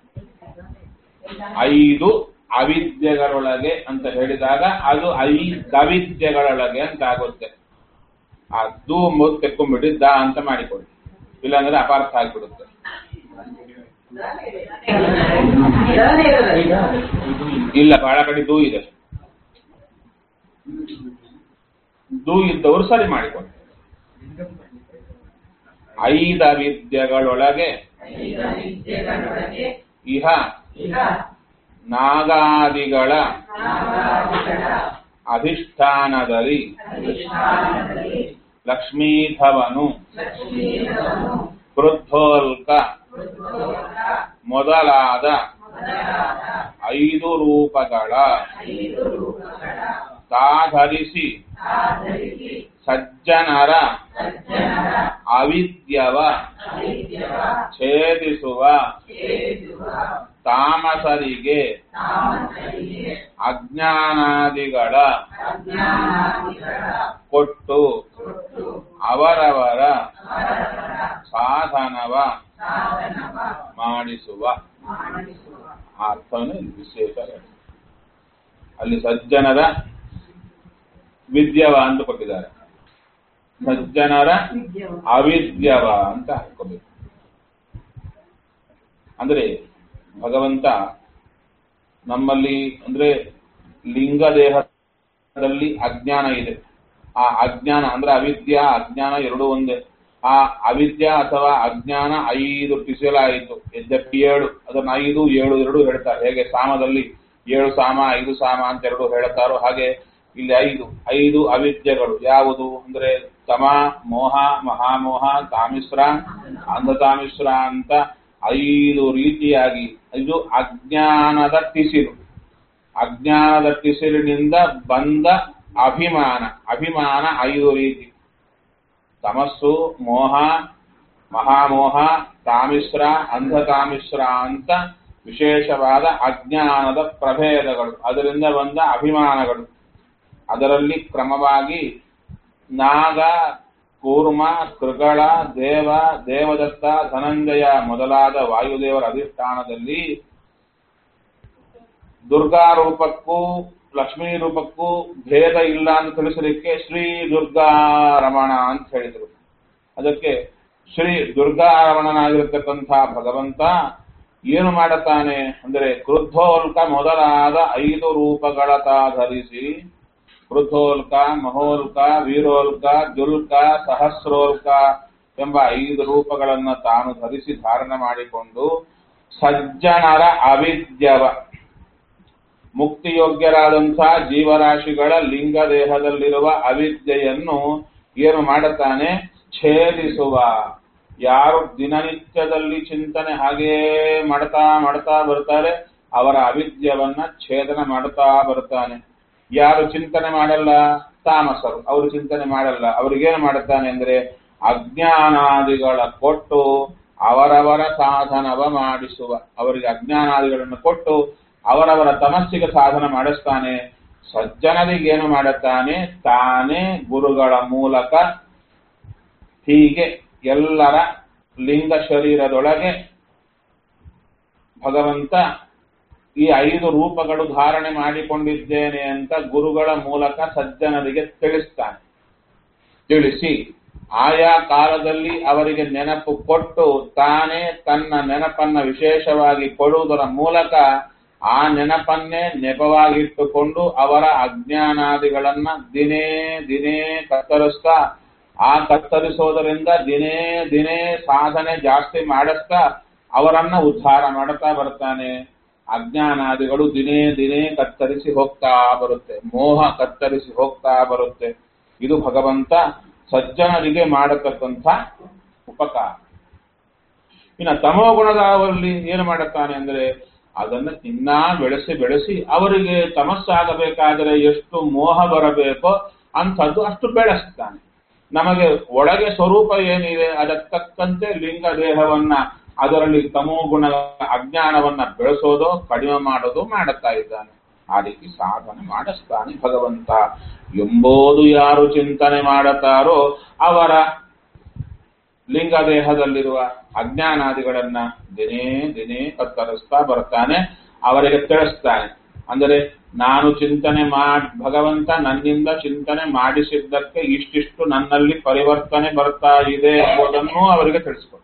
ಐದು ಅವಿದ್ಯೆಗಳೊಳಗೆ ಅಂತ ಹೇಳಿದಾಗ ಅದು ಐದವಿದ್ಯೆಗಳೊಳಗೆ ಅಂತ ಆಗುತ್ತೆ ಆ ದು ಮೊದ್ ತೆಕ್ಕೊಂಡ್ಬಿಟ್ಟು ದ ಅಂತ ಮಾಡಿಕೊಡಿ ಇಲ್ಲಾಂದ್ರೆ ಅಪಾರ್ಥ ಆಗ್ಬಿಡುತ್ತೆ ಇಲ್ಲ ಬಹಳ ಕಡೆ ದೂ ಇದೆ ದೂ ಇದ್ದವರು ಸರಿ ಮಾಡಿಕೊಡಿ ಐದ ವಿದ್ಯೆಗಳೊಳಗೆ ಇಹ ನಾಗಾದಿಗಳ ಅಧಿಷ್ಠಾನದಲ್ಲಿ ಲಕ್ಷ್ಮೀಧವನು ಕ್ರುದ್ಧೋಲ್ಕ ಮೊದಲಾದ ಐದು ರೂಪಗಳ ತಾಧರಿಸಿ ಸಜ್ಜನರ ಅವಿದ್ಯವ ಛೇದಿಸುವ ತಾಮಸರಿಗೆ ಅಜ್ಞಾನಾದಿಗಳ ಕೊಟ್ಟು ಅವರವರ ಸಾಧನವ ಮಾಡಿಸುವ ಆ ಅರ್ಥವನ್ನು ಇಲ್ಲಿ ವಿಶೇಷ ಹೇಳಿ. ಅಲ್ಲಿ ಸಜ್ಜನರ ವಿದ್ಯವ ಅಂತ ಕೊಟ್ಟಿದ್ದಾರೆ ಸಜ್ಜನರ ಅವಿದ್ಯವ ಅಂತ ಹಾಕೋಬೇಕು ಅಂದ್ರೆ ಭಗವಂತ ನಮ್ಮಲ್ಲಿ ಅಂದ್ರೆ ಲಿಂಗ ದೇಹದಲ್ಲಿ ಅಜ್ಞಾನ ಇದೆ ಆ ಅಜ್ಞಾನ ಅಂದ್ರೆ ಅವಿದ್ಯಾ ಅಜ್ಞಾನ ಎರಡೂ ಒಂದೇ ಆ ಅವಿದ್ಯಾ ಅಥವಾ ಅಜ್ಞಾನ ಐದು ಟಿಸೆಲಾಯಿತು ಯದ್ಯಪಿ ಏಳು ಅದನ್ನ ಐದು ಏಳು ಎರಡು ಹೇಳ್ತಾರೆ ಹೇಗೆ ಸಾಮದಲ್ಲಿ ಏಳು ಸಾಮ ಐದು ಸಾಮ ಅಂತ ಎರಡು ಹೇಳ್ತಾರೋ ಹಾಗೆ ಇಲ್ಲಿ ಐದು ಐದು ಅವಿದ್ಯೆಗಳು ಯಾವುದು ಅಂದ್ರೆ ತಮ ಮೋಹ ಮಹಾಮೋಹ ತಾಮಿಶ್ರ ಅಂಧತಾಮಿಶ್ರ ಅಂತ ಐದು ರೀತಿಯಾಗಿ ಇದು ಅಜ್ಞಾನದ ಟಿಸಿಲು ಅಜ್ಞಾನದ ಟಿಸಿಲಿನಿಂದ ಬಂದ ಅಭಿಮಾನ ಅಭಿಮಾನ ಐದು ರೀತಿ ತಮಸ್ಸು ಮೋಹ ಮಹಾಮೋಹ ತಾಮಿಶ್ರ ಅಂಧತಾಮಿಶ್ರ ಅಂತ ವಿಶೇಷವಾದ ಅಜ್ಞಾನದ ಪ್ರಭೇದಗಳು ಅದರಿಂದ ಬಂದ ಅಭಿಮಾನಗಳು ಅದರಲ್ಲಿ ಕ್ರಮವಾಗಿ ನಾಗ ಕೂರ್ಮ ಕೃಗಳ ದೇವ ದೇವದತ್ತ ಧನಂಜಯ ಮೊದಲಾದ ವಾಯುದೇವರ ಅಧಿಷ್ಠಾನದಲ್ಲಿ ದುರ್ಗಾ ರೂಪಕ್ಕೂ ಲಕ್ಷ್ಮೀ ರೂಪಕ್ಕೂ ಭೇದ ಇಲ್ಲ ಅಂತ ತಿಳಿಸಲಿಕ್ಕೆ ಶ್ರೀ ದುರ್ಗಾ ರಮಣ ಅಂತ ಹೇಳಿದರು ಅದಕ್ಕೆ ಶ್ರೀ ದುರ್ಗಾ ರಮಣನಾಗಿರತಕ್ಕಂಥ ಭಗವಂತ ಏನು ಮಾಡುತ್ತಾನೆ ಅಂದರೆ ಕ್ರುದ್ಧೋಲ್ಕ ಮೊದಲಾದ ಐದು ರೂಪಗಳ ಧರಿಸಿ ವೃದ್ಧೋಲ್ಕ ಮಹೋಲ್ಕ ವೀರೋಲ್ಕ ಜುಲ್ಕ ಸಹಸ್ರೋಲ್ಕ ಎಂಬ ಐದು ರೂಪಗಳನ್ನು ತಾನು ಧರಿಸಿ ಧಾರಣ ಮಾಡಿಕೊಂಡು ಸಜ್ಜನರ ಅವಿದ್ಯವ ಮುಕ್ತಿಯೋಗ್ಯರಾದಂತಹ ಜೀವರಾಶಿಗಳ ಲಿಂಗ ದೇಹದಲ್ಲಿರುವ ಅವಿದ್ಯೆಯನ್ನು ಏನು ಮಾಡುತ್ತಾನೆ ಛೇದಿಸುವ ಯಾರು ದಿನನಿತ್ಯದಲ್ಲಿ ಚಿಂತನೆ ಹಾಗೇ ಮಾಡ್ತಾ ಮಾಡ್ತಾ ಬರ್ತಾರೆ ಅವರ ಅವಿದ್ಯವನ್ನ ಛೇದನ ಮಾಡ್ತಾ ಬರ್ತಾನೆ ಯಾರು ಚಿಂತನೆ ಮಾಡಲ್ಲ ತಾಮಸರು ಅವರು ಚಿಂತನೆ ಮಾಡಲ್ಲ ಅವ್ರಿಗೇನು ಮಾಡುತ್ತಾನೆ ಅಂದ್ರೆ ಅಜ್ಞಾನಾದಿಗಳ ಕೊಟ್ಟು ಅವರವರ ಸಾಧನವ ಮಾಡಿಸುವ ಅವರಿಗೆ ಅಜ್ಞಾನಾದಿಗಳನ್ನು ಕೊಟ್ಟು ಅವರವರ ತಮಸ್ಸಿಗೆ ಸಾಧನ ಮಾಡಿಸ್ತಾನೆ ಸಜ್ಜನರಿಗೇನು ಮಾಡುತ್ತಾನೆ ತಾನೇ ಗುರುಗಳ ಮೂಲಕ ಹೀಗೆ ಎಲ್ಲರ ಲಿಂಗ ಶರೀರದೊಳಗೆ ಭಗವಂತ ಈ ಐದು ರೂಪಗಳು ಧಾರಣೆ ಮಾಡಿಕೊಂಡಿದ್ದೇನೆ ಅಂತ ಗುರುಗಳ ಮೂಲಕ ಸಜ್ಜನರಿಗೆ ತಿಳಿಸ್ತಾನೆ ತಿಳಿಸಿ ಆಯಾ ಕಾಲದಲ್ಲಿ ಅವರಿಗೆ ನೆನಪು ಕೊಟ್ಟು ತಾನೇ ತನ್ನ ನೆನಪನ್ನ ವಿಶೇಷವಾಗಿ ಕೊಡುವುದರ ಮೂಲಕ ಆ ನೆನಪನ್ನೇ ನೆಪವಾಗಿಟ್ಟುಕೊಂಡು ಅವರ ಅಜ್ಞಾನಾದಿಗಳನ್ನ ದಿನೇ ದಿನೇ ಕತ್ತರಿಸ್ತಾ ಆ ಕತ್ತರಿಸೋದರಿಂದ ದಿನೇ ದಿನೇ ಸಾಧನೆ ಜಾಸ್ತಿ ಮಾಡಿಸ್ತಾ ಅವರನ್ನ ಉದ್ಧಾರ ಮಾಡುತ್ತಾ ಬರ್ತಾನೆ ಅಜ್ಞಾನಾದಿಗಳು ದಿನೇ ದಿನೇ ಕತ್ತರಿಸಿ ಹೋಗ್ತಾ ಬರುತ್ತೆ ಮೋಹ ಕತ್ತರಿಸಿ ಹೋಗ್ತಾ ಬರುತ್ತೆ ಇದು ಭಗವಂತ ಸಜ್ಜನರಿಗೆ ಮಾಡತಕ್ಕಂಥ ಉಪಕಾರ ಇನ್ನು ತಮೋಗುಣದವರಲ್ಲಿ ಏನು ಮಾಡುತ್ತಾನೆ ಅಂದ್ರೆ ಅದನ್ನು ಇನ್ನ ಬೆಳೆಸಿ ಬೆಳೆಸಿ ಅವರಿಗೆ ತಮಸ್ಸಾಗಬೇಕಾದರೆ ಎಷ್ಟು ಮೋಹ ಬರಬೇಕೋ ಅಂಥದ್ದು ಅಷ್ಟು ಬೆಳೆಸ್ತಾನೆ ನಮಗೆ ಒಳಗೆ ಸ್ವರೂಪ ಏನಿದೆ ಅದಕ್ಕೆ ತಕ್ಕಂತೆ ಲಿಂಗ ದೇಹವನ್ನ ಅದರಲ್ಲಿ ತಮೋಗುಣ ಅಜ್ಞಾನವನ್ನ ಬೆಳೆಸೋದು ಕಡಿಮೆ ಮಾಡೋದು ಮಾಡುತ್ತಾ ಇದ್ದಾನೆ ಆ ರೀತಿ ಸಾಧನೆ ಮಾಡಿಸ್ತಾನೆ ಭಗವಂತ ಎಂಬುದು ಯಾರು ಚಿಂತನೆ ಮಾಡುತ್ತಾರೋ ಅವರ ಲಿಂಗ ದೇಹದಲ್ಲಿರುವ ಅಜ್ಞಾನಾದಿಗಳನ್ನ ದಿನೇ ದಿನೇ ಕತ್ತರಿಸ್ತಾ ಬರ್ತಾನೆ ಅವರಿಗೆ ತಿಳಿಸ್ತಾನೆ ಅಂದರೆ ನಾನು ಚಿಂತನೆ ಮಾಡಿ ಭಗವಂತ ನನ್ನಿಂದ ಚಿಂತನೆ ಮಾಡಿಸಿದ್ದಕ್ಕೆ ಇಷ್ಟಿಷ್ಟು ನನ್ನಲ್ಲಿ ಪರಿವರ್ತನೆ ಬರ್ತಾ ಇದೆ ಎಂಬುದನ್ನು ಅವರಿಗೆ ತಿಳಿಸಿಕೊಡ್ತಾರೆ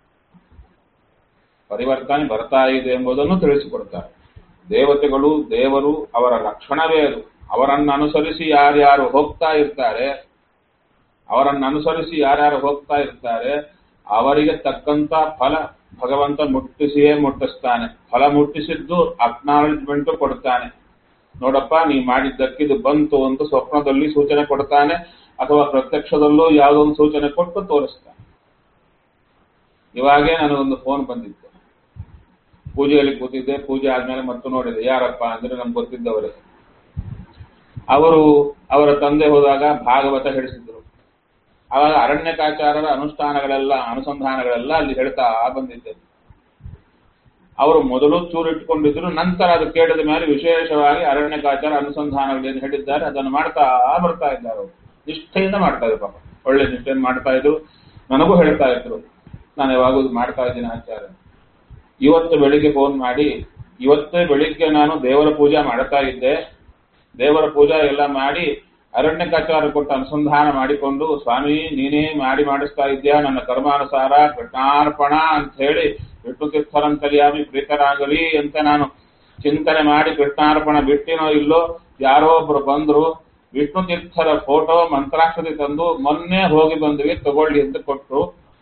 ಪರಿವರ್ತನೆ ಬರ್ತಾ ಇದೆ ಎಂಬುದನ್ನು ತಿಳಿಸಿಕೊಡ್ತಾರೆ ದೇವತೆಗಳು ದೇವರು ಅವರ ಲಕ್ಷಣವೇ ಅದು ಅವರನ್ನು ಅನುಸರಿಸಿ ಯಾರ್ಯಾರು ಹೋಗ್ತಾ ಇರ್ತಾರೆ ಅವರನ್ನು ಅನುಸರಿಸಿ ಯಾರ್ಯಾರು ಹೋಗ್ತಾ ಇರ್ತಾರೆ ಅವರಿಗೆ ತಕ್ಕಂತ ಫಲ ಭಗವಂತ ಮುಟ್ಟಿಸಿಯೇ ಮುಟ್ಟಿಸ್ತಾನೆ ಫಲ ಮುಟ್ಟಿಸಿದ್ದು ಅಕ್ನಾಲಜ್ಮೆಂಟ್ ಕೊಡ್ತಾನೆ ನೋಡಪ್ಪ ನೀ ಮಾಡಿದ್ದಕ್ಕಿದು ಬಂತು ಅಂತ ಸ್ವಪ್ನದಲ್ಲಿ ಸೂಚನೆ ಕೊಡ್ತಾನೆ ಅಥವಾ ಪ್ರತ್ಯಕ್ಷದಲ್ಲೂ ಯಾವುದೋ ಒಂದು ಸೂಚನೆ ಕೊಟ್ಟು ತೋರಿಸ್ತಾನೆ ಇವಾಗೇ ನನಗೊಂದು ಫೋನ್ ಬಂದಿತ್ತು ಪೂಜೆಯಲ್ಲಿ ಕೂತಿದ್ದೆ ಪೂಜೆ ಆದ್ಮೇಲೆ ಮತ್ತು ನೋಡಿದೆ ಯಾರಪ್ಪ ಅಂದ್ರೆ ನಮ್ಗೆ ಗೊತ್ತಿದ್ದವರೇ ಅವರು ಅವರ ತಂದೆ ಹೋದಾಗ ಭಾಗವತ ಹೇಳಿಸಿದ್ರು ಆವಾಗ ಅರಣ್ಯಕಾಚಾರರ ಅನುಷ್ಠಾನಗಳೆಲ್ಲ ಅನುಸಂಧಾನಗಳೆಲ್ಲ ಅಲ್ಲಿ ಹೇಳ್ತಾ ಬಂದಿದ್ದೆ ಅವರು ಮೊದಲು ಚೂರಿಟ್ಟುಕೊಂಡಿದ್ರು ನಂತರ ಅದು ಕೇಳಿದ ಮೇಲೆ ವಿಶೇಷವಾಗಿ ಅರಣ್ಯಕಾಚಾರ ಅನುಸಂಧಾನಗಳೇನು ಹೇಳಿದ್ದಾರೆ ಅದನ್ನು ಮಾಡ್ತಾ ಬರ್ತಾ ಇದ್ದಾರೆ ಅವರು ನಿಷ್ಠೆಯಿಂದ ಮಾಡ್ತಾ ಇದ್ರು ಪಾಪ ಒಳ್ಳೆ ನಿಷ್ಠೆಯಿಂದ ಮಾಡ್ತಾ ಇದ್ರು ನನಗೂ ಹೇಳ್ತಾ ಇದ್ರು ನಾನು ಯಾವಾಗೂ ಇದು ಮಾಡ್ತಾ ಇದ್ದೀನಿ ಆಚಾರ್ಯ ಇವತ್ತು ಬೆಳಿಗ್ಗೆ ಫೋನ್ ಮಾಡಿ ಇವತ್ತೇ ಬೆಳಿಗ್ಗೆ ನಾನು ದೇವರ ಪೂಜೆ ಮಾಡ್ತಾ ಇದ್ದೆ ದೇವರ ಪೂಜಾ ಎಲ್ಲ ಮಾಡಿ ಅರಣ್ಯಕಾಚಾರ ಕೊಟ್ಟು ಅನುಸಂಧಾನ ಮಾಡಿಕೊಂಡು ಸ್ವಾಮಿ ನೀನೇ ಮಾಡಿ ಮಾಡಿಸ್ತಾ ಇದ್ಯಾ ನನ್ನ ಕರ್ಮಾನುಸಾರ ಕೃಷ್ಣಾರ್ಪಣ ಅಂತ ಹೇಳಿ ವಿಷ್ಣು ತೀರ್ಥರಂತಲಿಯಾಮಿ ಪ್ರೀತರಾಗಲಿ ಅಂತ ನಾನು ಚಿಂತನೆ ಮಾಡಿ ಕೃಷ್ಣಾರ್ಪಣ ಬಿಟ್ಟಿನೋ ಇಲ್ಲೋ ಯಾರೋ ಒಬ್ರು ಬಂದ್ರು ವಿಷ್ಣು ತೀರ್ಥರ ಫೋಟೋ ಮಂತ್ರಾಕ್ಷತೆ ತಂದು ಮೊನ್ನೆ ಹೋಗಿ ಬಂದ್ವಿ ತಗೊಳ್ಳಿ ಅಂತ ಕೊಟ್ಟರು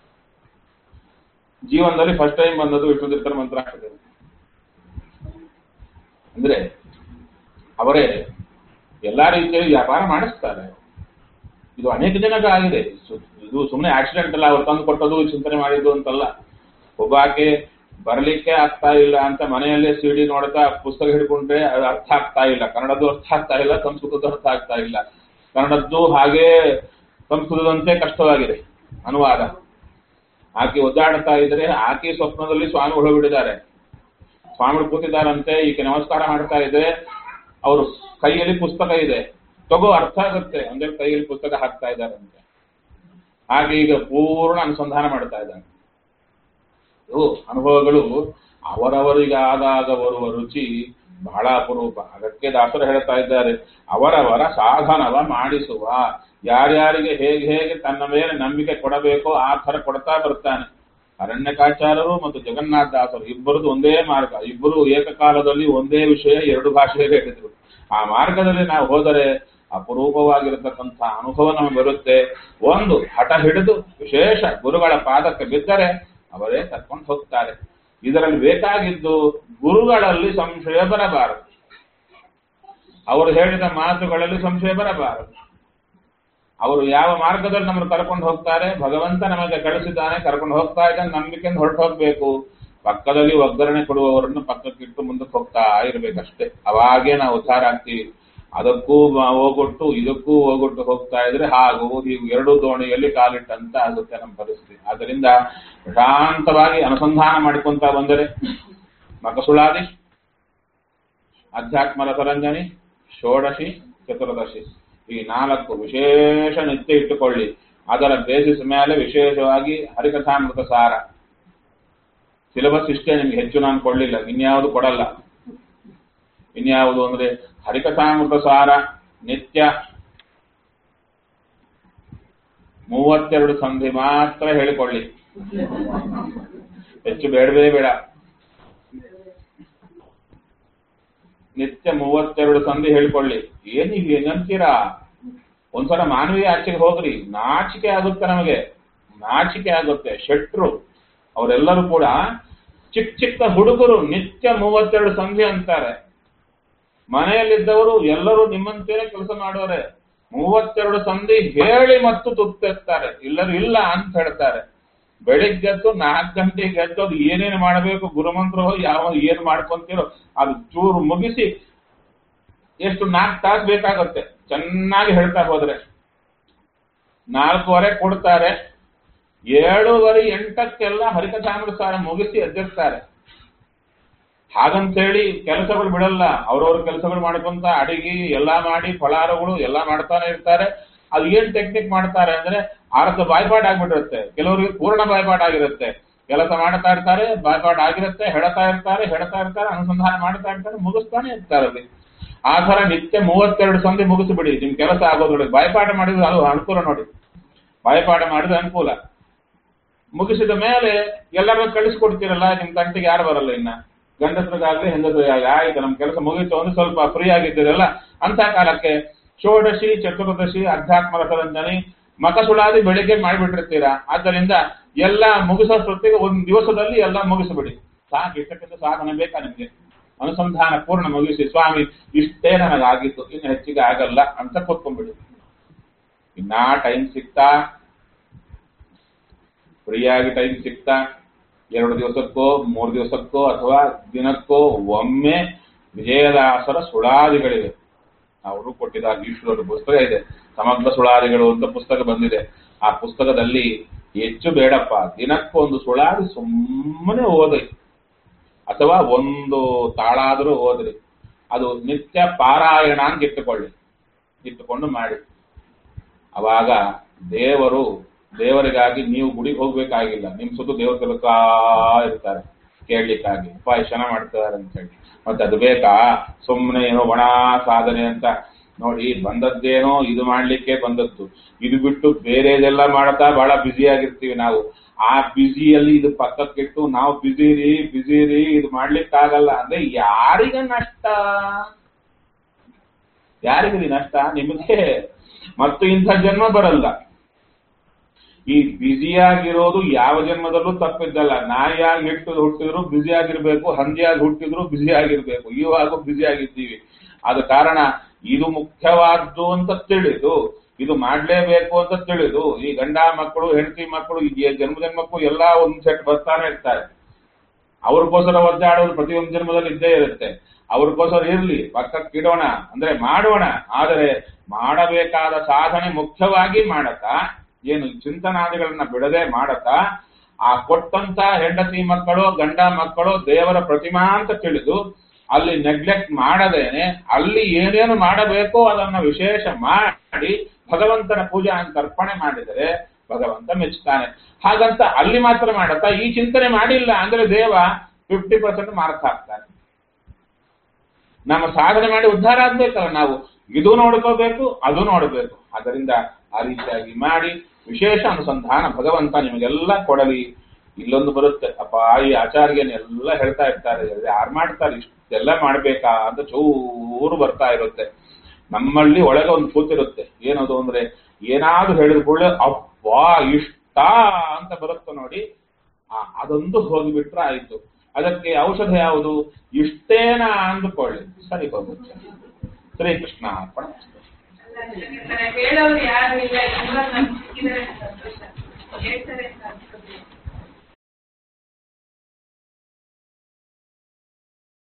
ಜೀವನದಲ್ಲಿ ಫಸ್ಟ್ ಟೈಮ್ ಬಂದದ್ದು ವಿಷ್ಣು ತೀರ್ಥರ ಮಂತ್ರಾಕ್ಷತೆ ಅಂದ್ರೆ ಅವರೇ ಎಲ್ಲಾ ರೀತಿಯಲ್ಲಿ ವ್ಯಾಪಾರ ಮಾಡಿಸ್ತಾರೆ ಇದು ಅನೇಕ ಜನಕ್ಕೆ ಆಗಿದೆ ಸು- ಇದು ಸುಮ್ಮನೆ ಆಕ್ಸಿಡೆಂಟ್ ಅಲ್ಲ ಅವ್ರು ತಂದು ಕೊಟ್ಟದು ಚಿಂತನೆ ಮಾಡಿದ್ದು ಅಂತಲ್ಲ ಒಬ್ಬಾಕೆ ಬರಲಿಕ್ಕೆ ಆಗ್ತಾ ಇಲ್ಲ ಅಂತ ಮನೆಯಲ್ಲೇ ಸಿಡಿ ನೋಡ್ತಾ ಪುಸ್ತಕ ಹಿಡ್ಕೊಂಡ್ರೆ ಅದು ಅರ್ಥ ಆಗ್ತಾ ಇಲ್ಲ ಕನ್ನಡದ್ದು ಅರ್ಥ ಆಗ್ತಾ ಇಲ್ಲ ಸಂಸ್ಕೃತದ್ದು ಅರ್ಥ ಆಗ್ತಾ ಇಲ್ಲ ಕನ್ನಡದ್ದು ಹಾಗೇ ಸಂಸ್ಕೃತದಂತೆ ಕಷ್ಟವಾಗಿದೆ ಅನುವಾದ ಆಕೆ ಒದ್ದಾಡ್ತಾ ಇದ್ರೆ ಆಕೆ ಸ್ವಪ್ನದಲ್ಲಿ ಸ್ವಾಮಿಗಳು ಬಿಟ್ಟಿದ್ದಾರೆ ಸ್ವಾಮಿಗಳು ಕೂತಿದ್ದಾರಂತೆ ಈಕೆ ನಮಸ್ಕಾರ ಮಾಡ್ತಾ ಇದ್ರೆ ಅವರು ಕೈಯಲ್ಲಿ ಪುಸ್ತಕ ಇದೆ ತಗೋ ಅರ್ಥ ಆಗುತ್ತೆ ಅಂದ್ರೆ ಕೈಯಲ್ಲಿ ಪುಸ್ತಕ ಹಾಕ್ತಾ ಇದ್ದಾರಂತೆ ಹಾಗೆ ಈಗ ಪೂರ್ಣ ಅನುಸಂಧಾನ ಮಾಡ್ತಾ ಇದ್ದಾನೆ ಇವು ಅನುಭವಗಳು ಅವರವರಿಗೆ ಆದಾಗ ಬರುವ ರುಚಿ ಬಹಳ ಅಪರೂಪ ಅದಕ್ಕೆ ದಾಸರು ಹೇಳ್ತಾ ಇದ್ದಾರೆ ಅವರವರ ಸಾಧನವ ಮಾಡಿಸುವ ಯಾರ್ಯಾರಿಗೆ ಹೇಗೆ ಹೇಗೆ ತನ್ನ ಮೇಲೆ ನಂಬಿಕೆ ಕೊಡಬೇಕೋ ಆ ಥರ ಕೊಡ್ತಾ ಬರ್ತಾನೆ ಅರಣ್ಯಕಾಚಾರರು ಮತ್ತು ಜಗನ್ನಾಥ ದಾಸರು ಇಬ್ಬರದು ಒಂದೇ ಮಾರ್ಗ ಇಬ್ಬರು ಏಕಕಾಲದಲ್ಲಿ ಒಂದೇ ವಿಷಯ ಎರಡು ಭಾಷೆಯಲ್ಲಿ ಹೇಳಿದ್ರು ಆ ಮಾರ್ಗದಲ್ಲಿ ನಾವು ಹೋದರೆ ಅಪರೂಪವಾಗಿರತಕ್ಕಂಥ ಅನುಭವ ನಮಗೆ ಬರುತ್ತೆ ಒಂದು ಹಠ ಹಿಡಿದು ವಿಶೇಷ ಗುರುಗಳ ಪಾದಕ್ಕೆ ಬಿದ್ದರೆ ಅವರೇ ಕರ್ಕೊಂಡು ಹೋಗ್ತಾರೆ ಇದರಲ್ಲಿ ಬೇಕಾಗಿದ್ದು ಗುರುಗಳಲ್ಲಿ ಸಂಶಯ ಬರಬಾರದು ಅವರು ಹೇಳಿದ ಮಾತುಗಳಲ್ಲಿ ಸಂಶಯ ಬರಬಾರದು ಅವರು ಯಾವ ಮಾರ್ಗದಲ್ಲಿ ನಮ್ಮನ್ನು ಕರ್ಕೊಂಡು ಹೋಗ್ತಾರೆ ಭಗವಂತ ನಮಗೆ ಕಳಿಸಿದ್ದಾನೆ ಕರ್ಕೊಂಡು ಹೋಗ್ತಾ ಇದ್ದಾನೆ ನಂಬಿಕೆಯಿಂದ ಹೊರಟು ಹೋಗ್ಬೇಕು ಪಕ್ಕದಲ್ಲಿ ಒಗ್ಗರಣೆ ಕೊಡುವವರನ್ನು ಪಕ್ಕಕ್ಕಿಟ್ಟು ಮುಂದಕ್ಕೆ ಹೋಗ್ತಾ ಇರ್ಬೇಕಷ್ಟೇ ಅವಾಗೇ ನಾವು ಉದ್ಧಾರ ಆಗ್ತೀವಿ ಅದಕ್ಕೂ ಮ- ಹೋಗೊಟ್ಟು ಇದಕ್ಕೂ ಹೋಗೊಟ್ಟು ಹೋಗ್ತಾ ಇದ್ರೆ ಹಾಗೂ ಹೀಗೂ ಎರಡು ದೋಣಿಯಲ್ಲಿ ಕಾಲಿಟ್ಟಂತ ಆಗುತ್ತೆ ನಮ್ಮ ಪರಿಸ್ಥಿತಿ ಆದ್ದರಿಂದ ಪ್ರಶಾಂತವಾಗಿ ಅನುಸಂಧಾನ ಮಾಡಿಕೊಂತ ಬಂದರೆ ಮಕಸುಳಾದಿ ಅಧ್ಯಾತ್ಮ ರಸರಂಜನಿ ಷೋಡಶಿ ಚತುರ್ದಶಿ ಈ ನಾಲ್ಕು ವಿಶೇಷ ನಿತ್ಯ ಇಟ್ಟುಕೊಳ್ಳಿ ಅದರ ಬೇಸಿಸ್ ಮೇಲೆ ವಿಶೇಷವಾಗಿ ಹರಿಕಥಾಮೃತ ಸಾರ ಸಿಲೆಬಸ್ ಇಷ್ಟೇ ನಿಮ್ಗೆ ಹೆಚ್ಚು ನಾನು ಕೊಡ್ಲಿಲ್ಲ ಇನ್ಯಾವುದು ಕೊಡಲ್ಲ ಇನ್ಯಾವುದು ಅಂದ್ರೆ ಹರಿಕಥಾಮೃತ ಸಾರ ನಿತ್ಯ ಮೂವತ್ತೆರಡು ಸಂಧಿ ಮಾತ್ರ ಹೇಳಿಕೊಳ್ಳಿ ಹೆಚ್ಚು ಬೇಡವೇ ಬೇಡ ನಿತ್ಯ ಮೂವತ್ತೆರಡು ಸಂಧಿ ಹೇಳ್ಕೊಳ್ಳಿ ಏನ್ ನೀವು ಹೆಂಗಂತೀರಾ ಒಂದ್ಸಲ ಮಾನವೀಯ ಆಚೆಗೆ ಹೋಗ್ರಿ ನಾಚಿಕೆ ಆಗುತ್ತೆ ನಮಗೆ ನಾಚಿಕೆ ಆಗುತ್ತೆ ಶೆಟ್ರು ಅವರೆಲ್ಲರೂ ಕೂಡ ಚಿಕ್ಕ ಚಿಕ್ಕ ಹುಡುಗರು ನಿತ್ಯ ಮೂವತ್ತೆರಡು ಸಂಧಿ ಅಂತಾರೆ ಮನೆಯಲ್ಲಿದ್ದವರು ಎಲ್ಲರೂ ನಿಮ್ಮಂತೆಯೇ ಕೆಲಸ ಮಾಡೋರೆ ಮೂವತ್ತೆರಡು ಸಂಧಿ ಹೇಳಿ ಮತ್ತು ತುತ್ತೆತ್ತಾರೆ ಇಲ್ಲರೂ ಇಲ್ಲ ಅಂತ ಹೇಳ್ತಾರೆ ಬೆಳಿಗ್ಗೆದ್ದು ನಾಲ್ಕು ಗಂಟೆಗೆ ಎದ್ದು ಅದು ಏನೇನು ಮಾಡಬೇಕು ಗುರುಮಂತ್ರ ಯಾವ ಏನ್ ಮಾಡ್ಕೊಂತೀರೋ ಅದು ಚೂರು ಮುಗಿಸಿ ಎಷ್ಟು ನಾಲ್ಕು ತಾಸು ಬೇಕಾಗುತ್ತೆ ಚೆನ್ನಾಗಿ ಹೇಳ್ತಾ ಹೋದ್ರೆ ನಾಲ್ಕೂವರೆ ಕೊಡ್ತಾರೆ ಏಳೂವರೆ ಎಂಟಕ್ಕೆಲ್ಲ ಹರಿಕಥಾಮೃತ ಮುಗಿಸಿ ಎದ್ದಿರ್ತಾರೆ ಹಾಗಂತೇಳಿ ಕೆಲಸಗಳು ಬಿಡಲ್ಲ ಅವ್ರವ್ರ ಕೆಲಸಗಳು ಮಾಡ್ಕೊಂತ ಅಡಿಗೆ ಎಲ್ಲಾ ಮಾಡಿ ಫಲಾರಗಳು ಎಲ್ಲಾ ಮಾಡ್ತಾನೆ ಇರ್ತಾರೆ ಅದು ಏನ್ ಟೆಕ್ನಿಕ್ ಮಾಡ್ತಾರೆ ಅಂದ್ರೆ ಅರ್ಧ ಬಾಯ್ಪಾಟ್ ಆಗ್ಬಿಟ್ಟಿರುತ್ತೆ ಕೆಲವರಿಗೆ ಪೂರ್ಣ ಬಾಯ್ಪಾಟ್ ಆಗಿರುತ್ತೆ ಕೆಲಸ ಮಾಡ್ತಾ ಇರ್ತಾರೆ ಬಾಯ್ಪಾಟ್ ಆಗಿರುತ್ತೆ ಹೇಳ್ತಾ ಇರ್ತಾರೆ ಹೇಳ್ತಾ ಇರ್ತಾರೆ ಅನುಸಂಧಾನ ಮಾಡ್ತಾ ಇರ್ತಾರೆ ಮುಗಿಸ್ತಾನೆ ಇರ್ತಾರೆ ಅಲ್ಲಿ ಆ ತರ ನಿತ್ಯ ಮೂವತ್ತೆರಡು ಸಂಧಿ ಮುಗಿಸಿಬಿಡಿ ನಿಮ್ ಕೆಲಸ ಆಗೋದ್ರೊಳಗೆ ಬಾಯ್ಪಾಠ ಮಾಡಿದ್ರೆ ಅದು ಅನುಕೂಲ ನೋಡಿ ಬಾಯ್ಪಾಠ ಮಾಡಿದ್ರೆ ಅನುಕೂಲ ಮುಗಿಸಿದ ಮೇಲೆ ಎಲ್ಲರೂ ಕಳಿಸ್ಕೊಡ್ತೀರಲ್ಲ ನಿಮ್ ತಂಟಿಗೆ ಯಾರು ಬರಲ್ಲ ಇನ್ನ ಗಂಡಸರಿಗಾಗ್ಲಿ ಹೆಂಗಸರಿಗಾಗ್ಲಿ ಆಯ್ತು ನಮ್ ಕೆಲಸ ಮುಗೀತು ಅಂದ್ರೆ ಸ್ವಲ್ಪ ಫ್ರೀ ಆಗಿದ್ದೀರಲ್ಲ ಅಂತ ಕಾಲಕ್ಕೆ ಷೋಡಶಿ ಚತುರ್ದಶಿ ಅಧ್ಯಾತ್ಮ ರಸರಂಜನಿ ಮಕಸುಳಾದಿ ಬೆಳಿಗ್ಗೆ ಮಾಡಿಬಿಟ್ಟಿರ್ತೀರಾ ಆದ್ದರಿಂದ ಎಲ್ಲ ಮುಗಿಸೋಷ್ಟೊತ್ತಿಗೆ ಒಂದ್ ದಿವಸದಲ್ಲಿ ಎಲ್ಲ ಮುಗಿಸಿಬಿಡಿ ಸಾಕು ಇಷ್ಟಕ್ಕಿಂತ ಸಾಧನೆ ಬೇಕಾ ನಿಮ್ಗೆ ಅನುಸಂಧಾನ ಪೂರ್ಣ ಮುಗಿಸಿ ಸ್ವಾಮಿ ಇಷ್ಟೇ ನನಗಾಗಿತ್ತು ಇನ್ನು ಹೆಚ್ಚಿಗೆ ಆಗಲ್ಲ ಅಂತ ಕೂತ್ಕೊಂಡ್ಬಿಡಿ ಇನ್ನ ಟೈಮ್ ಸಿಗ್ತಾ ಫ್ರೀಯಾಗಿ ಟೈಮ್ ಸಿಗ್ತಾ ಎರಡು ದಿವಸಕ್ಕೋ ಮೂರು ದಿವಸಕ್ಕೋ ಅಥವಾ ದಿನಕ್ಕೋ ಒಮ್ಮೆ ವಿಜಯದಾಸರ ಸುಳಾದಿಗಳಿವೆ ಅವರು ಕೊಟ್ಟಿದ್ದ ಈಶ್ವರ ಪುಸ್ತಕ ಇದೆ ಸಮಗ್ರ ಸುಳಾದಿಗಳು ಅಂತ ಪುಸ್ತಕ ಬಂದಿದೆ ಆ ಪುಸ್ತಕದಲ್ಲಿ ಹೆಚ್ಚು ಬೇಡಪ್ಪ ದಿನಕ್ಕೊಂದು ಸುಳಾದಿ ಸುಮ್ಮನೆ ಓದಿ ಅಥವಾ ಒಂದು ತಾಳಾದರೂ ಓದ್ರಿ ಅದು ನಿತ್ಯ ಪಾರಾಯಣ ಅಂತ ಇಟ್ಟುಕೊಳ್ಳಿ ಇಟ್ಟುಕೊಂಡು ಮಾಡಿ ಅವಾಗ ದೇವರು ದೇವರಿಗಾಗಿ ನೀವು ಗುಡಿಗೆ ಹೋಗ್ಬೇಕಾಗಿಲ್ಲ ನಿಮ್ ಸುತ್ತ ದೇವ್ರ ತಿಳ್ಕಾ ಇರ್ತಾರೆ ಕೇಳಲಿಕ್ಕಾಗಿ ಉಪಾಯಶನ ಮಾಡ್ತಾರೆ ಅಂತ ಹೇಳಿ ಮತ್ತೆ ಅದು ಬೇಕಾ ಸುಮ್ಮನೆ ಏನೋ ಒಣ ಸಾಧನೆ ಅಂತ ನೋಡಿ ಬಂದದ್ದೇನೋ ಇದು ಮಾಡ್ಲಿಕ್ಕೆ ಬಂದದ್ದು ಇದು ಬಿಟ್ಟು ಬೇರೆದೆಲ್ಲ ಮಾಡ್ತಾ ಬಹಳ ಬ್ಯುಸಿ ಆಗಿರ್ತೀವಿ ನಾವು ಆ ಬ್ಯುಸಿಯಲ್ಲಿ ಇದು ಪಕ್ಕಕ್ಕಿಟ್ಟು ನಾವು ಬ್ಯುಸಿ ರೀ ಬ್ಯುಸಿ ರೀ ಇದು ಮಾಡ್ಲಿಕ್ಕಾಗಲ್ಲ ಅಂದ್ರೆ ಯಾರಿಗ ನಷ್ಟ ಯಾರಿಗ್ರಿ ನಷ್ಟ ನಿಮಗೆ ಮತ್ತು ಇಂಥ ಜನ್ಮ ಬರಲ್ಲ ಈ ಬ್ಯುಸಿಯಾಗಿರೋದು ಯಾವ ಜನ್ಮದಲ್ಲೂ ತಪ್ಪಿದ್ದಲ್ಲ ನಾಯಿಯಾಗಿ ಹಿಟ್ಟು ಹುಟ್ಟಿದ್ರು ಬ್ಯುಸಿ ಆಗಿರ್ಬೇಕು ಹಂದಿಯಾಗಿ ಹುಟ್ಟಿದ್ರು ಬ್ಯುಸಿ ಆಗಿರ್ಬೇಕು ಇವಾಗ ಬ್ಯುಸಿ ಆಗಿದ್ದೀವಿ ಆದ ಕಾರಣ ಇದು ಮುಖ್ಯವಾದ್ದು ಅಂತ ತಿಳಿದು ಇದು ಮಾಡ್ಲೇಬೇಕು ಅಂತ ತಿಳಿದು ಈ ಗಂಡ ಮಕ್ಕಳು ಹೆಂಡತಿ ಮಕ್ಕಳು ಈ ಜನ್ಮ ಜನ್ಮಕ್ಕೂ ಎಲ್ಲಾ ಒಂದ್ ಸೆಟ್ ಬರ್ತಾನೆ ಇರ್ತಾರೆ ಅವ್ರಿಗೋಸ್ಕರ ಒದ್ದಾಡೋದು ಪ್ರತಿಯೊಂದು ಜನ್ಮದಲ್ಲಿ ಇದ್ದೇ ಇರುತ್ತೆ ಅವ್ರಿಗೋಸ್ಕರ ಇರ್ಲಿ ಪಕ್ಕಕ್ಕೆ ಇಡೋಣ ಅಂದ್ರೆ ಮಾಡೋಣ ಆದರೆ ಮಾಡಬೇಕಾದ ಸಾಧನೆ ಮುಖ್ಯವಾಗಿ ಮಾಡತಾ ಏನು ಚಿಂತನಾದಿಗಳನ್ನ ಬಿಡದೆ ಮಾಡತಾ ಆ ಕೊಟ್ಟಂತ ಹೆಂಡತಿ ಮಕ್ಕಳು ಗಂಡ ಮಕ್ಕಳು ದೇವರ ಪ್ರತಿಮಾ ಅಂತ ತಿಳಿದು ಅಲ್ಲಿ ನೆಗ್ಲೆಕ್ಟ್ ಮಾಡದೇನೆ ಅಲ್ಲಿ ಏನೇನು ಮಾಡಬೇಕೋ ಅದನ್ನ ವಿಶೇಷ ಮಾಡಿ ಭಗವಂತನ ಪೂಜೆ ಅಂತ ಅರ್ಪಣೆ ಮಾಡಿದರೆ ಭಗವಂತ ಮೆಚ್ಚುತ್ತಾನೆ ಹಾಗಂತ ಅಲ್ಲಿ ಮಾತ್ರ ಮಾಡತ್ತಾ ಈ ಚಿಂತನೆ ಮಾಡಿಲ್ಲ ಅಂದ್ರೆ ದೇವ ಫಿಫ್ಟಿ ಪರ್ಸೆಂಟ್ ಮಾರ್ಕ್ ಹಾಕ್ತಾನೆ ನಮ್ಮ ಸಾಧನೆ ಮಾಡಿ ಉದ್ಧಾರ ಆಗ್ಬೇಕಲ್ಲ ನಾವು ಇದು ನೋಡ್ಕೋಬೇಕು ಅದು ನೋಡಬೇಕು ಅದರಿಂದ ಆ ರೀತಿಯಾಗಿ ಮಾಡಿ ವಿಶೇಷ ಅನುಸಂಧಾನ ಭಗವಂತ ನಿಮಗೆಲ್ಲ ಕೊಡಲಿ ಇಲ್ಲೊಂದು ಬರುತ್ತೆ ಅಪ್ಪ ಈ ಆಚಾರ್ಯನೆಲ್ಲ ಹೇಳ್ತಾ ಇರ್ತಾರೆ ಯಾರು ಮಾಡ್ತಾರೆ ಇಷ್ಟೆಲ್ಲ ಮಾಡ್ಬೇಕಾ ಅಂತ ಚೂರು ಬರ್ತಾ ಇರುತ್ತೆ ನಮ್ಮಲ್ಲಿ ಒಳಗೆ ಒಂದು ಕೂತಿರುತ್ತೆ ಏನದು ಅಂದ್ರೆ ಏನಾದ್ರು ಹೇಳಿದ ಕೂಡಲೇ ಅಪ್ಪಾ ಇಷ್ಟ ಅಂತ ಬರುತ್ತೆ ನೋಡಿ ಆ, ಅದೊಂದು ಹೋಗಿಬಿಟ್ರೆ ಆಯ್ತು ಅದಕ್ಕೆ ಔಷಧ ಯಾವುದು ಇಷ್ಟೇನಾ ಅಂದುಕೊಳ್ಳಿ ಸರಿ ಹೋಗುತ್ತೆ ಶ್ರೀಕೃಷ್ಣ ಅರ್ಪಣ ಹೇಳೋರು ಯಾರು ಇಲ್ಲ ಎಲ್ಲ ನಮ್ಗೆ ಸಿಕ್ಕಿದರೆ ಸಂತೋಷ ಹೇಳ್ತಾರೆ ಅಂತ ಅನ್ಕೋತೀನಿ